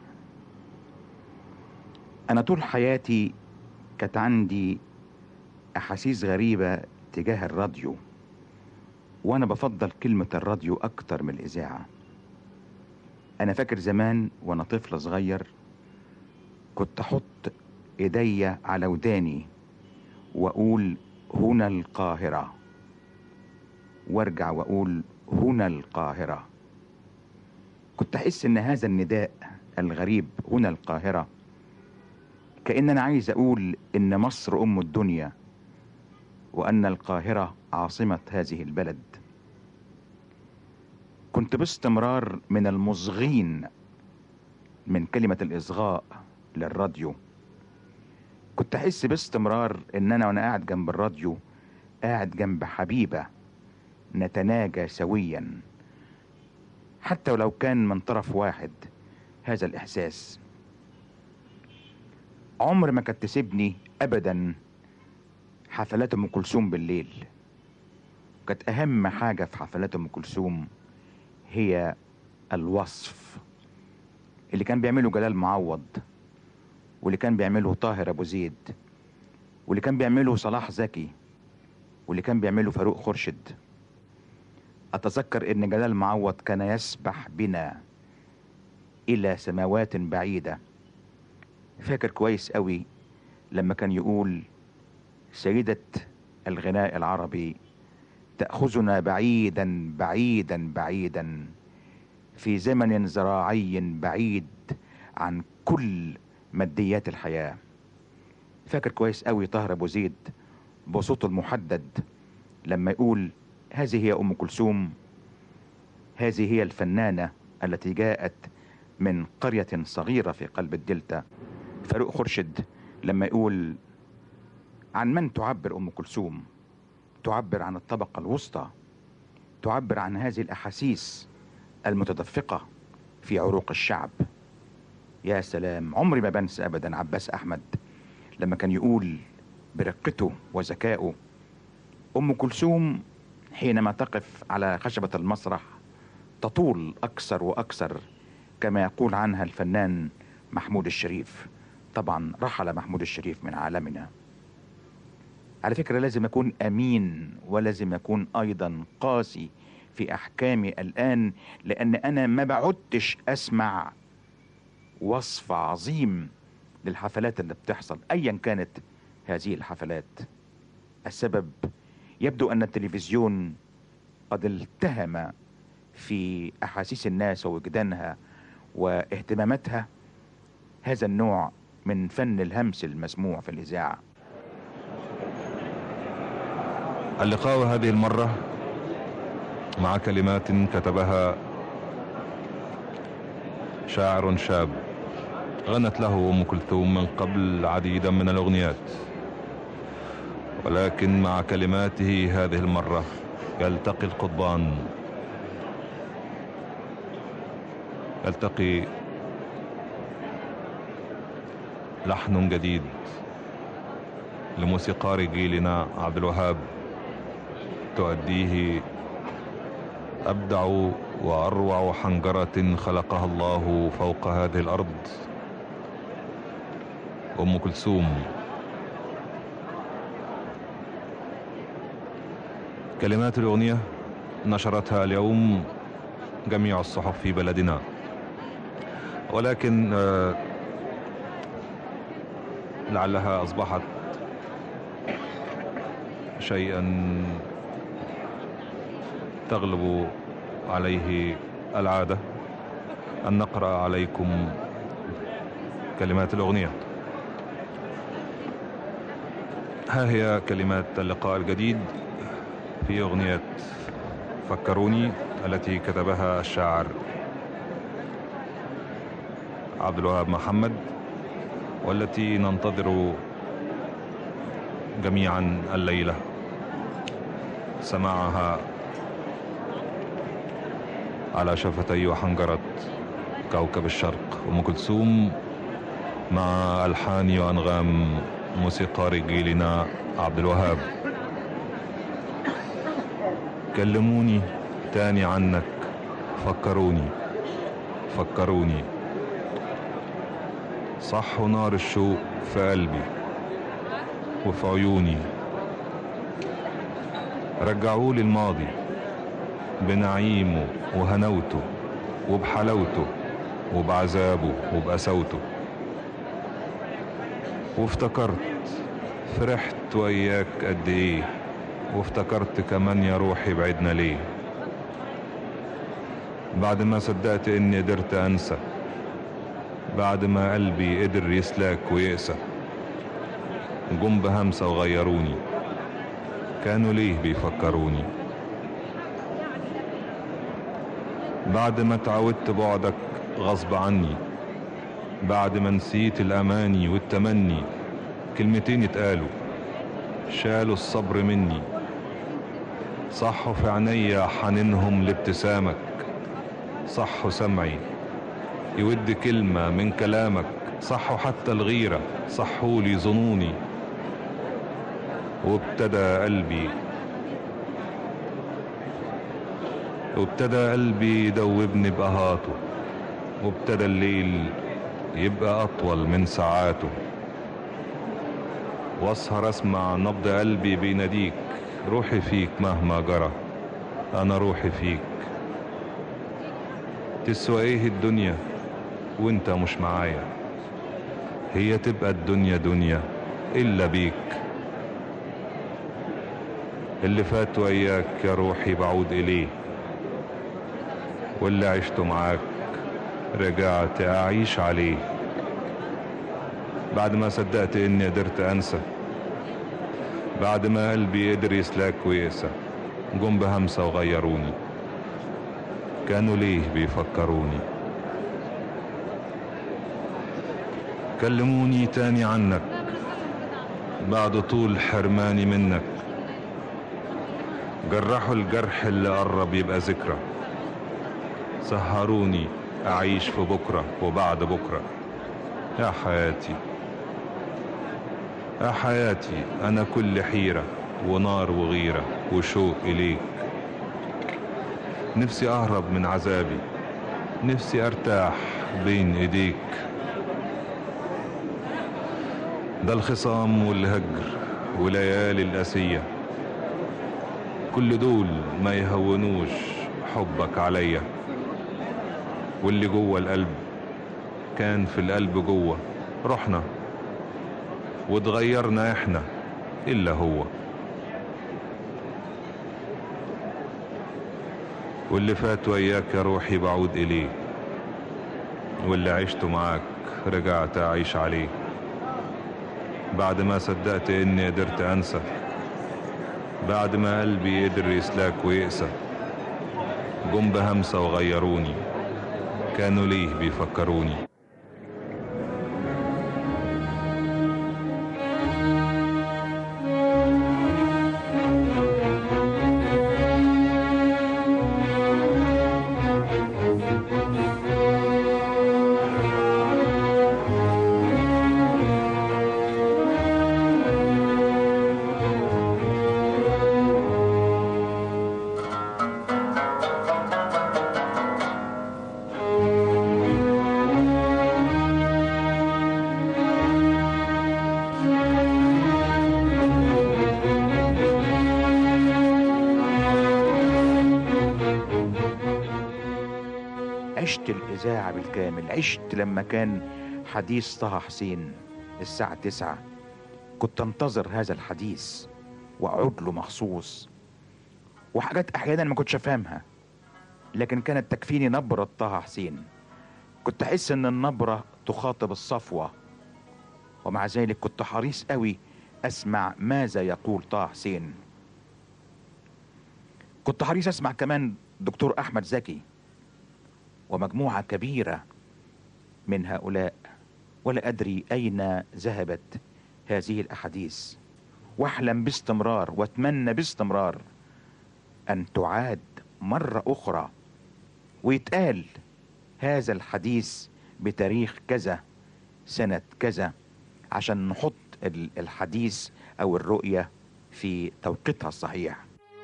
أنا طول حياتي كانت عندي أحاسيس غريبة تجاه الراديو وأنا بفضل كلمة الراديو أكتر من الإذاعة أنا فاكر زمان وأنا طفل صغير كنت أحط إيديا على وداني وأقول هنا القاهرة وارجع وأقول هنا القاهرة كنت أحس إن هذا النداء الغريب هنا القاهرة كأن أنا عايز أقول إن مصر أم الدنيا وأن القاهرة عاصمة هذه البلد كنت باستمرار من المصغين من كلمة الإصغاء للراديو كنت أحس باستمرار إن أنا وأنا قاعد جنب الراديو قاعد جنب حبيبة نتناجى سويا حتى ولو كان من طرف واحد هذا الإحساس عمر ما كانت تسيبني أبدا حفلات أم كلثوم بالليل كانت أهم حاجة في حفلات أم كلثوم هي الوصف اللي كان بيعمله جلال معوض واللي كان بيعمله طاهر أبو زيد واللي كان بيعمله صلاح زكي واللي كان بيعمله فاروق خورشيد أتذكر إن جلال معوض كان يسبح بنا إلى سماوات بعيدة فاكر كويس قوي لما كان يقول سيدة الغناء العربي تأخذنا بعيدا بعيدا بعيدا في زمن زراعي بعيد عن كل ماديات الحياة فاكر كويس قوي طاهر أبو زيد بصوته المحدد لما يقول هذه هي أم كلثوم هذه هي الفنانة التي جاءت من قرية صغيرة في قلب الدلتا فاروق خورشيد لما يقول عن من تعبر أم كلثوم تعبر عن الطبقة الوسطى تعبر عن هذه الأحاسيس المتدفقة في عروق الشعب يا سلام عمري ما بنسى أبدا عباس أحمد لما كان يقول برقته وذكائه أم كلثوم حينما تقف على خشبة المسرح تطول أكثر وأكثر كما يقول عنها الفنان محمود الشريف طبعا رحل محمود الشريف من عالمنا على فكرة لازم أكون أمين ولازم أكون أيضا قاسي في أحكامي الآن لأن أنا ما بعدتش أسمع وصف عظيم للحفلات اللي بتحصل أيا كانت هذه الحفلات السبب يبدو أن التلفزيون قد التهم في أحاسيس الناس ووجدانها واهتماماتها هذا النوع من فن الهمس المسموع في الإذاعة اللقاء هذه المرة مع كلمات كتبها شاعر شاب غنت له أم كلثوم من قبل عديدا من الأغنيات ولكن مع كلماته هذه المرة يلتقي القضبان يلتقي لحن جديد لموسيقار جيلنا عبد الوهاب تؤديه أبدع وأروع حنجرة خلقها الله فوق هذه الأرض أم كلثوم كلمات الأغنية نشرتها اليوم جميع الصحف في بلدنا ولكن آه، لعلها أصبحت شيئا تغلب عليه العادة أن نقرأ عليكم كلمات الأغنية ها هي كلمات اللقاء الجديد في أغنية فكروني التي كتبها الشاعر عبد الوهاب محمد والتي ننتظر جميعا الليلة سماعها على شفتي وحنجرة كوكب الشرق أم كلثوم مع ألحان وأنغام موسيقار جيلنا عبد الوهاب كلموني تاني عنك فكروني فكروني صح نار الشوق في قلبي وفي عيوني رجعولي الماضي بنعيمه وهنوته وبحلاوته وبعذابه وبقساوته وافتكرت فرحت وياك قد ايه وافتكرت كمان يا روحي بعدنا ليه بعد ما صدقت اني قدرت انسى بعد ما قلبي قدر يسلاك ويقسى جم بهمسة وغيروني كانوا ليه بيفكروني بعد ما اتعودت بعدك غصب عني بعد ما نسيت الاماني والتمني كلمتين اتقالوا شالوا الصبر مني صحوا في عينيا حنينهم لابتسامك صحوا سمعي يود كلمة من كلامك صحوا حتى الغيرة صحوا لي ظنوني وابتدى قلبي وابتدى قلبي يدوبني بقهاته وابتدى الليل يبقى أطول من ساعاته واسهر اسمع نبض قلبي بيناديك روحي فيك مهما جرى انا روحي فيك تسوى ايه الدنيا وانت مش معايا هي تبقى الدنيا دنيا الا بيك اللي فات وياك يا روحي بعود اليه واللي عشته معاك رجعت اعيش عليه بعد ما صدقت اني قدرت انسى بعد ما قلبي قدر يسلاك ويقسى جم بهمسة وغيروني كانوا ليه بيفكروني كلموني تاني عنك بعد طول حرماني منك جرحوا الجرح اللي قرب يبقى ذكرى سهروني أعيش في بكرة وبعد بكرة يا حياتي يا حياتي أنا كل حيرة ونار وغيرة وشوق إليك نفسي أهرب من عذابي نفسي أرتاح بين إيديك ده الخصام والهجر وليالي القاسية كل دول ما يهونوش حبك عليا واللي جوه القلب كان في القلب جوه رحنا واتغيرنا احنا الا هو واللي فات وياك يا روحي بعود اليه واللي عشته معاك رجعت اعيش عليه بعد ما صدقت اني قدرت انسى بعد ما قلبي قدر يسلاك ويقسى جم بهمسة وغيروني كانوا ليه بيفكروني عشت الإذاعة بالكامل عشت لما كان حديث طه حسين الساعة تسعة كنت انتظر هذا الحديث وأقعد له مخصوص وحاجات أحيانا ما كنتش أفهمها لكن كانت تكفيني نبرة طه حسين كنت أحس إن النبرة تخاطب الصفوة ومع ذلك كنت حريص قوي أسمع ماذا يقول طه حسين كنت حريص أسمع كمان دكتور أحمد زكي ومجموعة كبيرة من هؤلاء ولا أدري أين ذهبت هذه الأحاديث واحلم باستمرار واتمنى باستمرار أن تعاد مرة أخرى ويتقال هذا الحديث بتاريخ كذا سنة كذا عشان نحط ال- الحديث أو الرؤية في توقيتها الصحيح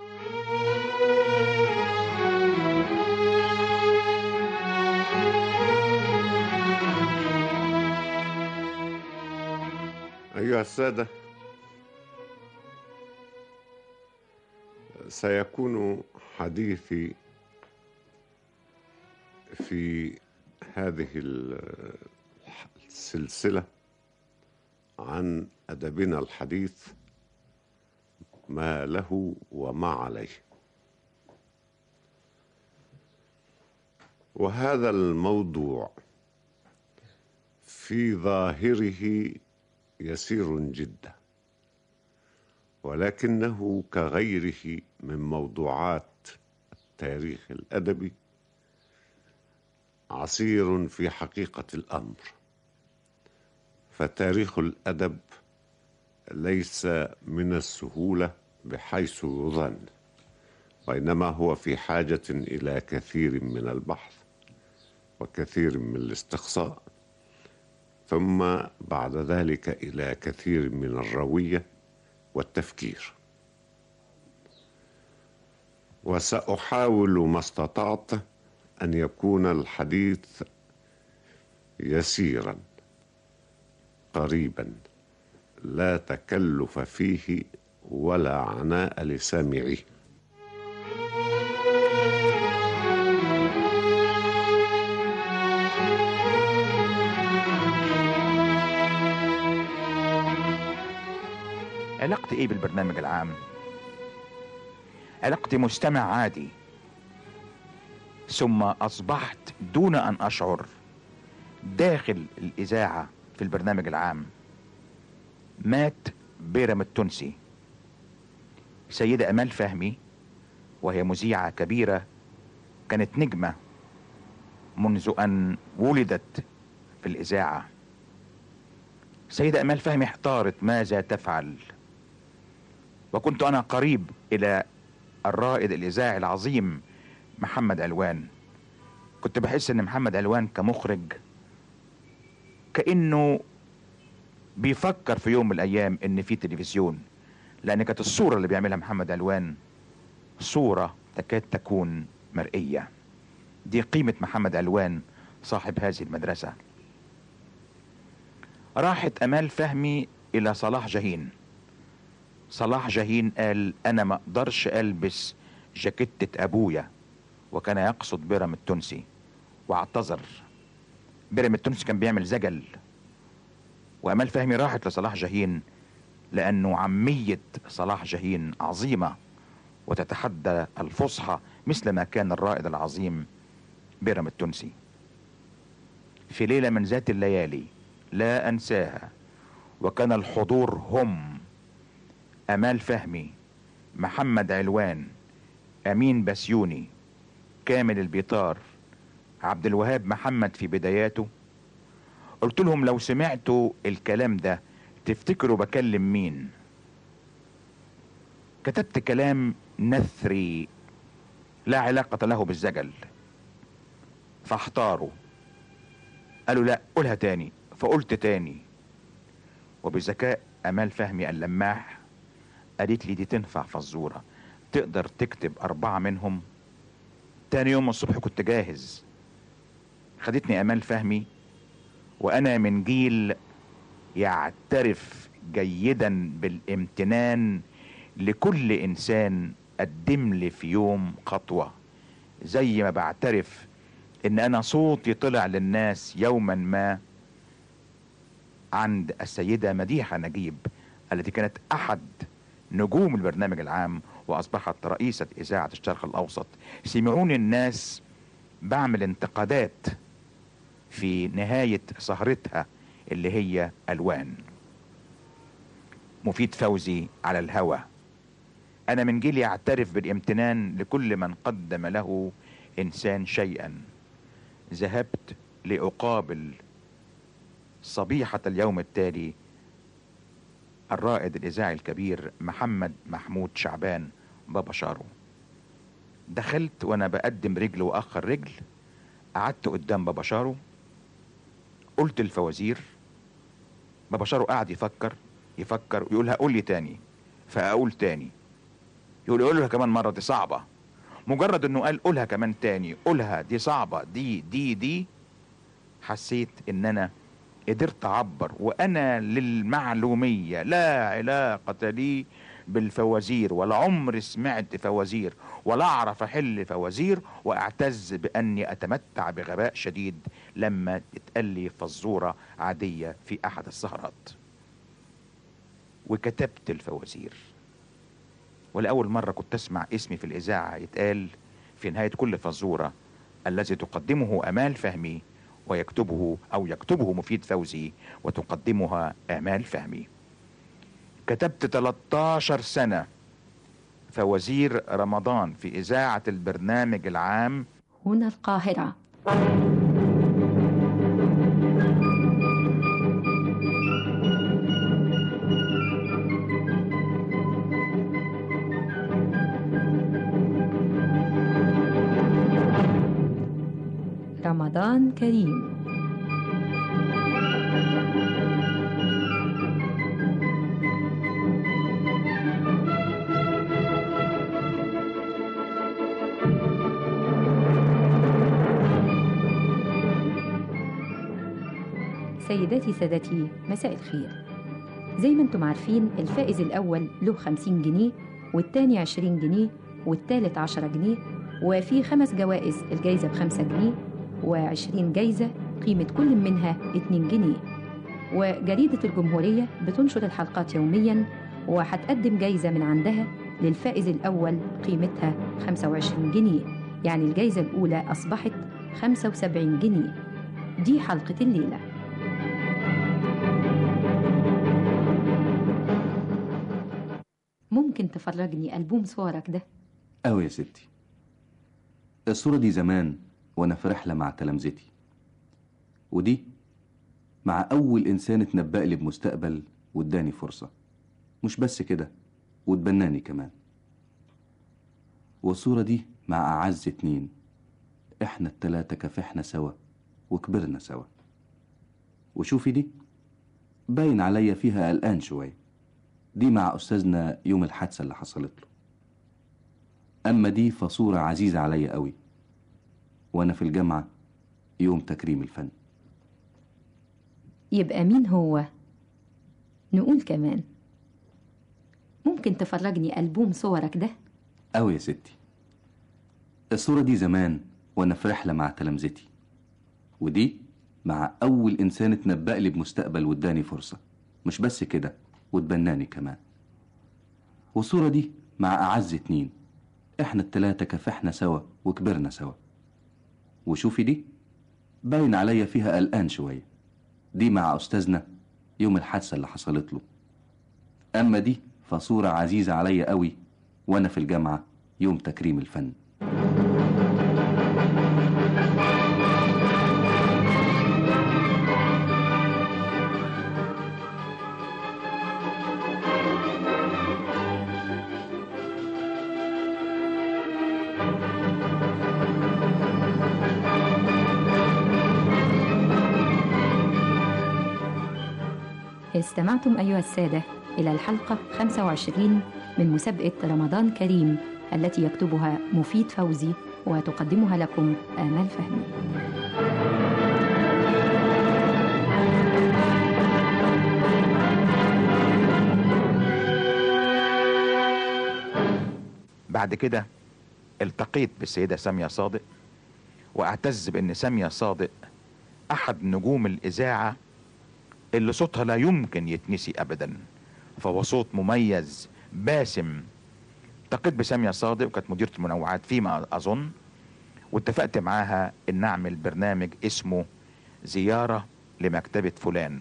أيها السادة سيكون حديثي في هذه ال- السلسلة عن أدبنا الحديث ما له وما عليه وهذا الموضوع في ظاهره يسير جدا ولكنه كغيره من موضوعات التاريخ الادبي عسير في حقيقه الامر فتاريخ الادب ليس من السهوله بحيث يظن وإنما هو في حاجة إلى كثير من البحث وكثير من الاستقصاء ثم بعد ذلك إلى كثير من الروية والتفكير وسأحاول ما استطعت أن يكون الحديث يسيرا قريبا لا تكلف فيه ولا عناء لسامعيه علاقتي ايه بالبرنامج العام علاقتي مستمع عادي ثم اصبحت دون ان اشعر داخل الاذاعه في البرنامج العام مات بيرم التونسي سيدة أمال فهمي وهي مذيعة كبيرة كانت نجمة منذ أن ولدت في الإذاعة سيدة أمال فهمي احتارت ماذا تفعل وكنت أنا قريب إلى الرائد الإذاعي العظيم محمد علوان كنت بحس إن محمد علوان كمخرج كأنه بيفكر في يوم من الأيام إن في تلفزيون لأن كانت الصورة اللي بيعملها محمد علوان صورة تكاد تكون مرئية دي قيمة محمد علوان صاحب هذه المدرسة راحت أمال فهمي إلى صلاح جاهين صلاح جاهين قال أنا ما أقدرش ألبس جاكيتة أبويا وكان يقصد بيرم التونسي واعتذر بيرم التونسي كان بيعمل زجل وأمال فهمي راحت لصلاح جاهين لأنه عمية صلاح جاهين عظيمة وتتحدى الفصحى مثل ما كان الرائد العظيم بيرم التونسي في ليلة من ذات الليالي لا أنساها وكان الحضور هم أمال فهمي محمد علوان أمين بسيوني كامل البيطار عبد الوهاب محمد في بداياته قلت لهم لو سمعتوا الكلام ده تفتكروا بكلم مين كتبت كلام نثري لا علاقة له بالزجل فاحتاروا قالوا لا قولها تاني فقلت تاني وبذكاء امال فهمي اللماح قالت لي دي تنفع فزورة تقدر تكتب اربعة منهم تاني يوم الصبح كنت جاهز خدتني امال فهمي وانا من جيل يعترف جيدا بالامتنان لكل انسان قدم لي في يوم خطوة زي ما بعترف ان انا صوتي طلع للناس يوما ما عند السيدة مديحة نجيب التي كانت احد نجوم البرنامج العام واصبحت رئيسة اذاعة الشرق الاوسط سمعوني الناس بعمل انتقادات في نهاية سهرتها اللي هي الوان مفيد فوزي على الهوى انا من جيل يعترف بالامتنان لكل من قدم له انسان شيئا ذهبت لاقابل صبيحة اليوم التالي الرائد الاذاعي الكبير محمد محمود شعبان بابا شارو دخلت وانا بقدم رجل واخر رجل قعدت قدام بابا شارو قلت الفوازير بابا شارو قعد يفكر يفكر ويقولها قول لي تاني فاقول تاني يقول قولها كمان مره دي صعبه مجرد انه قال قولها كمان تاني قولها دي صعبه دي دي دي حسيت ان انا قدرت اعبر وانا للمعلوميه لا علاقه لي بالفوازير ولا عمري سمعت فوازير ولا اعرف احل فوازير واعتز باني اتمتع بغباء شديد لما اتقال لي فزوره عاديه في احد السهرات وكتبت الفوازير ولاول مره كنت اسمع اسمي في الاذاعه يتقال في نهايه كل فزوره الذي تقدمه امال فهمي ويكتبه او يكتبه مفيد فوزي وتقدمها امال فهمي كتبت 13 سنه فوازير رمضان في اذاعه البرنامج العام هنا القاهرة رمضان كريم سيداتي سادتي مساء الخير زي ما انتم عارفين الفائز الأول له 50 جنيه والتاني 20 جنيه والتالت 10 جنيه وفي خمس جوائز الجايزة بخمسة جنيه وعشرين جايزة قيمة كل منها 2 جنيه وجريدة الجمهورية بتنشر الحلقات يوميا وهتقدم جايزة من عندها للفائز الأول قيمتها 25 جنيه يعني الجايزة الأولى أصبحت 75 جنيه دي حلقة الليلة ممكن تفرجني ألبوم صورك ده أوي يا ستي الصورة دي زمان وأنا في رحلة مع تلامذتي ودي مع أول إنسان اتنبأ لي بمستقبل واداني فرصة مش بس كده واتبناني كمان والصورة دي مع أعز اتنين إحنا التلاتة كافحنا سوا وكبرنا سوا وشوفي دي باين عليا فيها قلقان شوية دي مع أستاذنا يوم الحادثة اللي حصلت له أما دي فصورة عزيزة عليا قوي وأنا في الجامعة يوم تكريم الفن يبقى مين هو نقول كمان ممكن تفرجني ألبوم صورك ده أوي يا ستي الصورة دي زمان وأنا في رحلة مع تلامذتي ودي مع أول إنسان اتنبأ لي بمستقبل واداني فرصة مش بس كده واتبناني كمان والصورة دي مع أعز اتنين إحنا التلاتة كافحنا سوا وكبرنا سوا وشوفي دي باين عليا فيها قلقان شوية دي مع أستاذنا يوم الحادثة اللي حصلت له أما دي فصورة عزيزة عليا قوي وأنا في الجامعة يوم تكريم الفن استمعتم أيها السادة إلى الحلقة 25 من مسابقة رمضان كريم التي يكتبها مفيد فوزي وتقدمها لكم آمال فهمي بعد كده التقيت بالسيدة سامية صادق واعتز بان سامية صادق احد نجوم الاذاعة اللي صوتها لا يمكن يتنسي ابدا فهو صوت مميز باسم التقيت بسامية صادق وكانت مديرة المنوعات فيما اظن واتفقت معاها ان اعمل برنامج اسمه زيارة لمكتبة فلان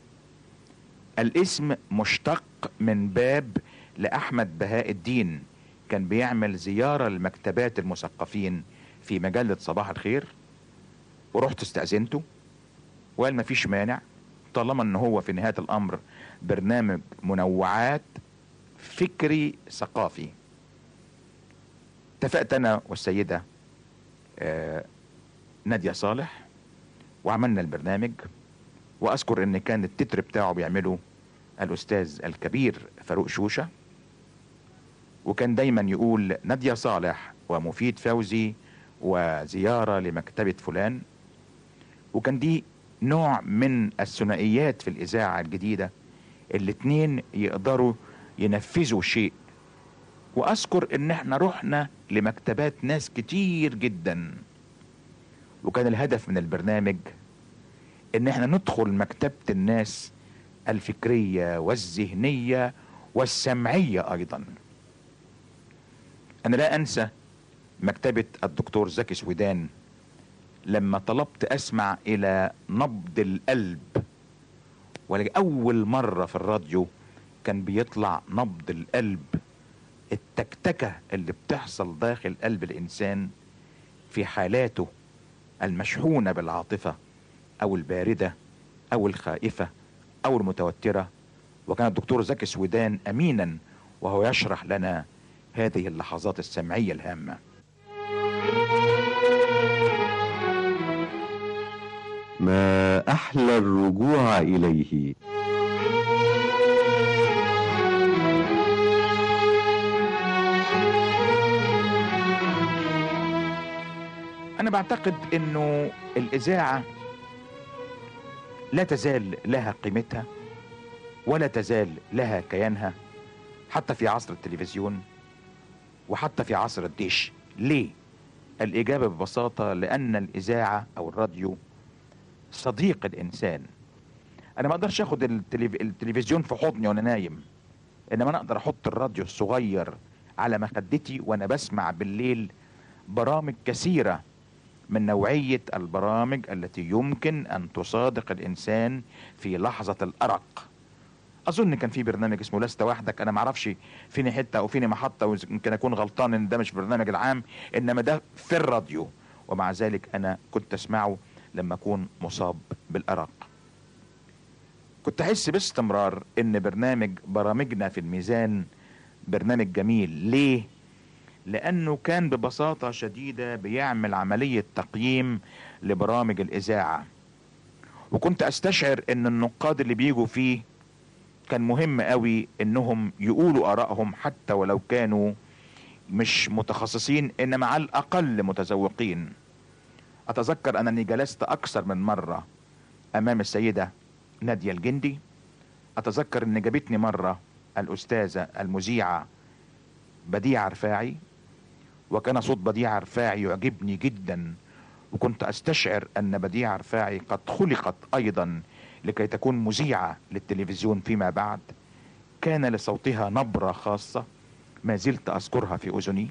الاسم مشتق من باب لأحمد بهاء الدين كان بيعمل زيارة لمكتبات المثقفين في مجلة صباح الخير ورحت استأذنته وقال مفيش مانع طالما ان هو في نهاية الامر برنامج منوعات فكري ثقافي اتفقت انا والسيدة آه نادية صالح وعملنا البرنامج واذكر ان كان التتر بتاعه بيعمله الاستاذ الكبير فاروق شوشة وكان دايما يقول نادية صالح ومفيد فوزي وزيارة لمكتبة فلان وكان دي نوع من الثنائيات في الإذاعة الجديدة الاتنين يقدروا ينفذوا شيء وأذكر إن احنا رحنا لمكتبات ناس كتير جدا وكان الهدف من البرنامج إن احنا ندخل مكتبة الناس الفكرية والذهنية والسمعية أيضا أنا لا أنسى مكتبة الدكتور زكي سويدان لما طلبت أسمع إلى نبض القلب ولأول مرة في الراديو كان بيطلع نبض القلب التكتكة اللي بتحصل داخل قلب الإنسان في حالاته المشحونة بالعاطفة أو الباردة أو الخائفة أو المتوترة وكان الدكتور زكي سويدان أمينا وهو يشرح لنا هذه اللحظات السمعية الهامة ما أحلى الرجوع إليه أنا بعتقد إنه الإذاعة لا تزال لها قيمتها ولا تزال لها كيانها حتى في عصر التلفزيون وحتى في عصر الديش ليه؟ الإجابة ببساطة لأن الإذاعة أو الراديو صديق الإنسان أنا ما أقدرش أخد التلف... التلفزيون في حضني وأنا نايم إنما أنا أقدر أحط الراديو الصغير على مخدتي وأنا بسمع بالليل برامج كثيرة من نوعية البرامج التي يمكن أن تصادق الإنسان في لحظة الأرق أظن كان في برنامج اسمه لست وحدك أنا معرفش فيني حتة أو فيني محطة ويمكن أكون غلطان إن ده مش برنامج العام إنما ده في الراديو ومع ذلك أنا كنت أسمعه لما أكون مصاب بالأرق كنت أحس باستمرار إن برنامج برامجنا في الميزان برنامج جميل ليه؟ لأنه كان ببساطة شديدة بيعمل عملية تقييم لبرامج الإذاعة وكنت أستشعر إن النقاد اللي بيجوا فيه كان مهم قوي إنهم يقولوا آرائهم حتى ولو كانوا مش متخصصين إنما على الأقل متذوقين أتذكر أنني جلست أكثر من مرة أمام السيدة نادية الجندي أتذكر أن جابتني مرة الأستاذة المذيعة بديعة رفاعي وكان صوت بديعة رفاعي يعجبني جدا وكنت أستشعر أن بديعة رفاعي قد خلقت أيضا لكي تكون مذيعة للتلفزيون فيما بعد كان لصوتها نبرة خاصة ما زلت أذكرها في أذني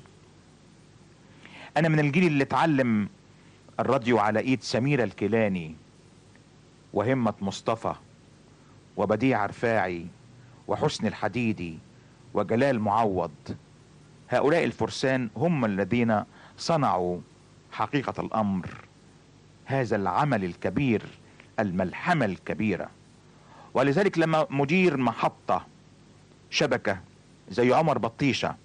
أنا من الجيل اللي اتعلم الراديو على إيد سميرة الكيلاني وهمة مصطفى وبديع رفاعي وحسن الحديدي وجلال معوض هؤلاء الفرسان هم الذين صنعوا حقيقة الأمر هذا العمل الكبير الملحمة الكبيرة ولذلك لما مدير محطة شبكة زي عمر بطيشة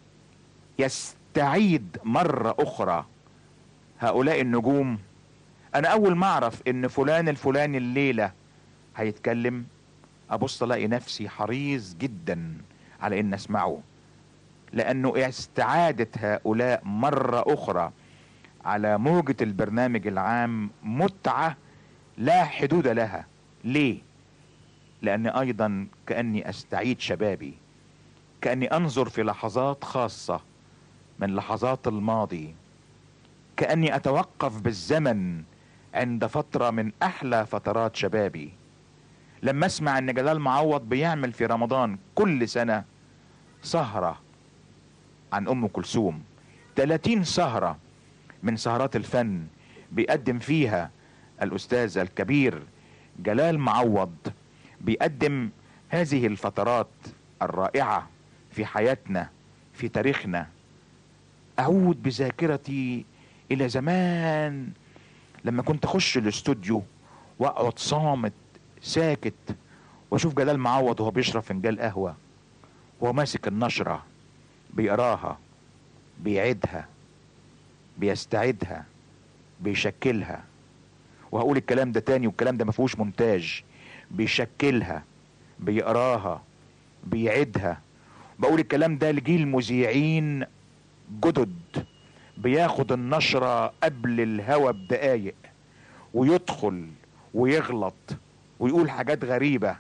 يستعيد مرة أخرى هؤلاء النجوم أنا أول ما أعرف إن فلان الفلاني الليلة هيتكلم أبص ألاقي نفسي حريص جدا على إن أسمعه لأنه استعادة هؤلاء مرة أخرى على موجة البرنامج العام متعة لا حدود لها ليه؟ لأن أيضا كأني أستعيد شبابي كأني أنظر في لحظات خاصة من لحظات الماضي كأني أتوقف بالزمن عند فترة من أحلى فترات شبابي لما أسمع أن جلال معوض بيعمل في رمضان كل سنة سهرة عن أم كلثوم 30 سهرة من سهرات الفن بيقدم فيها الأستاذ الكبير جلال معوض بيقدم هذه الفترات الرائعة في حياتنا في تاريخنا أعود بذاكرتي إلى زمان لما كنت أخش الاستوديو وأقعد صامت ساكت وأشوف جلال معوض وهو بيشرب فنجان قهوة وهو ماسك النشرة بيقراها بيعيدها بيستعيدها بيشكلها وهقول الكلام ده تاني والكلام ده ما فيهوش مونتاج بيشكلها بيقراها بيعيدها بقول الكلام ده لجيل مذيعين جدد بياخد النشرة قبل الهوا بدقايق ويدخل ويغلط ويقول حاجات غريبة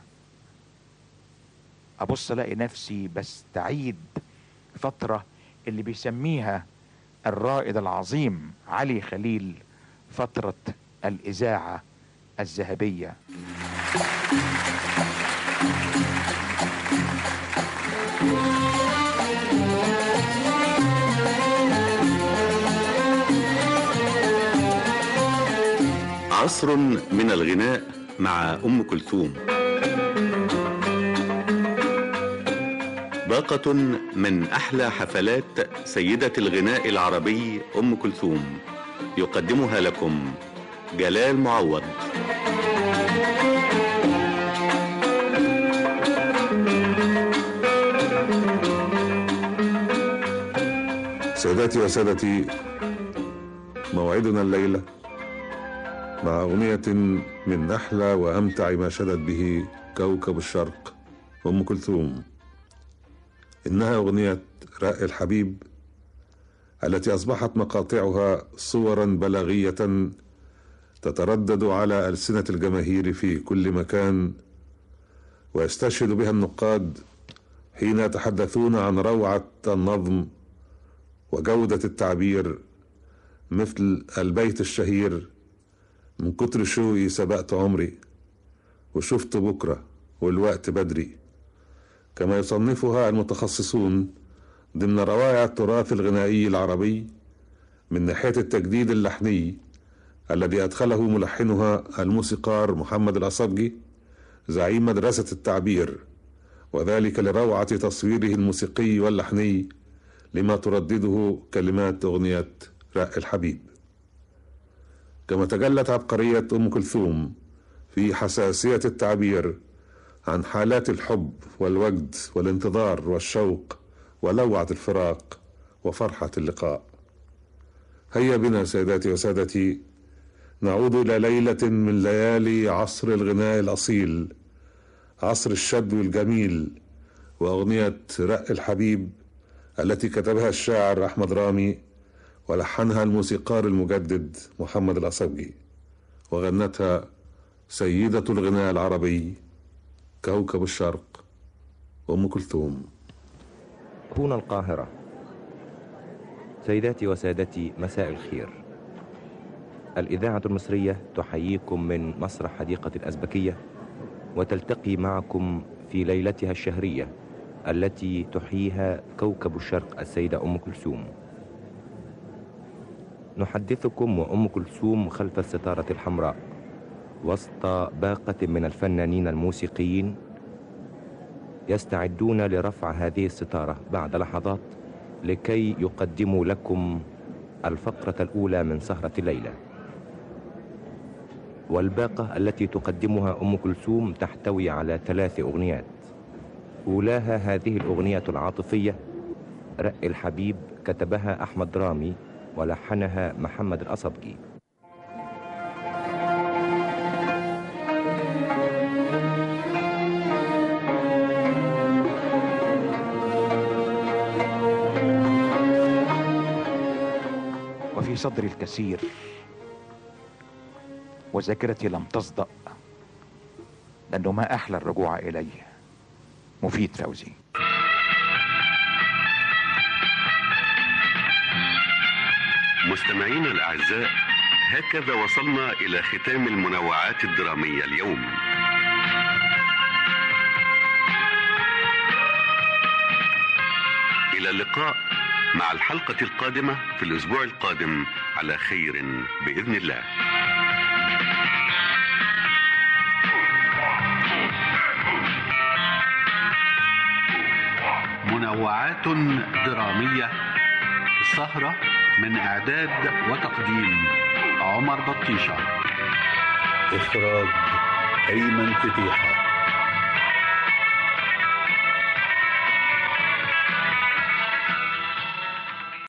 أبص ألاقي نفسي بستعيد فترة اللي بيسميها الرائد العظيم علي خليل فترة الإذاعة الذهبية عصر من الغناء مع أم كلثوم باقة من أحلى حفلات سيدة الغناء العربي أم كلثوم يقدمها لكم جلال معوض سادتي وسادتي موعدنا الليلة مع أغنية من أحلى وأمتع ما شدت به كوكب الشرق أم كلثوم إنها أغنية راء الحبيب التي أصبحت مقاطعها صورا بلاغية تتردد على ألسنة الجماهير في كل مكان ويستشهد بها النقاد حين يتحدثون عن روعة النظم وجودة التعبير مثل البيت الشهير من كتر شوقي سبقت عمري وشفت بكرة والوقت بدري كما يصنفها المتخصصون ضمن روائع التراث الغنائي العربي من ناحية التجديد اللحني الذي أدخله ملحنها الموسيقار محمد الأصبجي زعيم مدرسة التعبير وذلك لروعة تصويره الموسيقي واللحني لما تردده كلمات أغنية راء الحبيب كما تجلت عبقرية أم كلثوم في حساسية التعبير عن حالات الحب والوجد والانتظار والشوق ولوعة الفراق وفرحة اللقاء هيا بنا سيداتي وسادتي نعود إلى ليلة من ليالي عصر الغناء الأصيل عصر الشدو الجميل وأغنية رق الحبيب التي كتبها الشاعر أحمد رامي ولحنها الموسيقار المجدد محمد الأصبجي وغنتها سيدة الغناء العربي كوكب الشرق أم كلثوم هنا القاهرة سيداتي وسادتي مساء الخير الإذاعة المصرية تحييكم من مسرح حديقة الأزبكية وتلتقي معكم في ليلتها الشهرية التي تحييها كوكب الشرق السيدة أم كلثوم نحدثكم وأم كلثوم خلف الستارة الحمراء وسط باقة من الفنانين الموسيقيين يستعدون لرفع هذه الستارة بعد لحظات لكي يقدموا لكم الفقرة الأولى من سهرة الليلة والباقة التي تقدمها أم كلثوم تحتوي على ثلاث أغنيات أولاها هذه الأغنية العاطفية رق الحبيب كتبها أحمد رامي ولحنها محمد الأصبجي وفي صدري الكثير وذاكرتي لم تصدأ لأنه ما أحلى الرجوع إليه مفيد فوزي مستمعينا الأعزاء هكذا وصلنا إلى ختام المنوعات الدرامية اليوم إلى اللقاء مع الحلقة القادمة في الأسبوع القادم على خير بإذن الله منوعات درامية السهرة من إعداد وتقديم عمر بطيشة إخراج أيمن فتيحة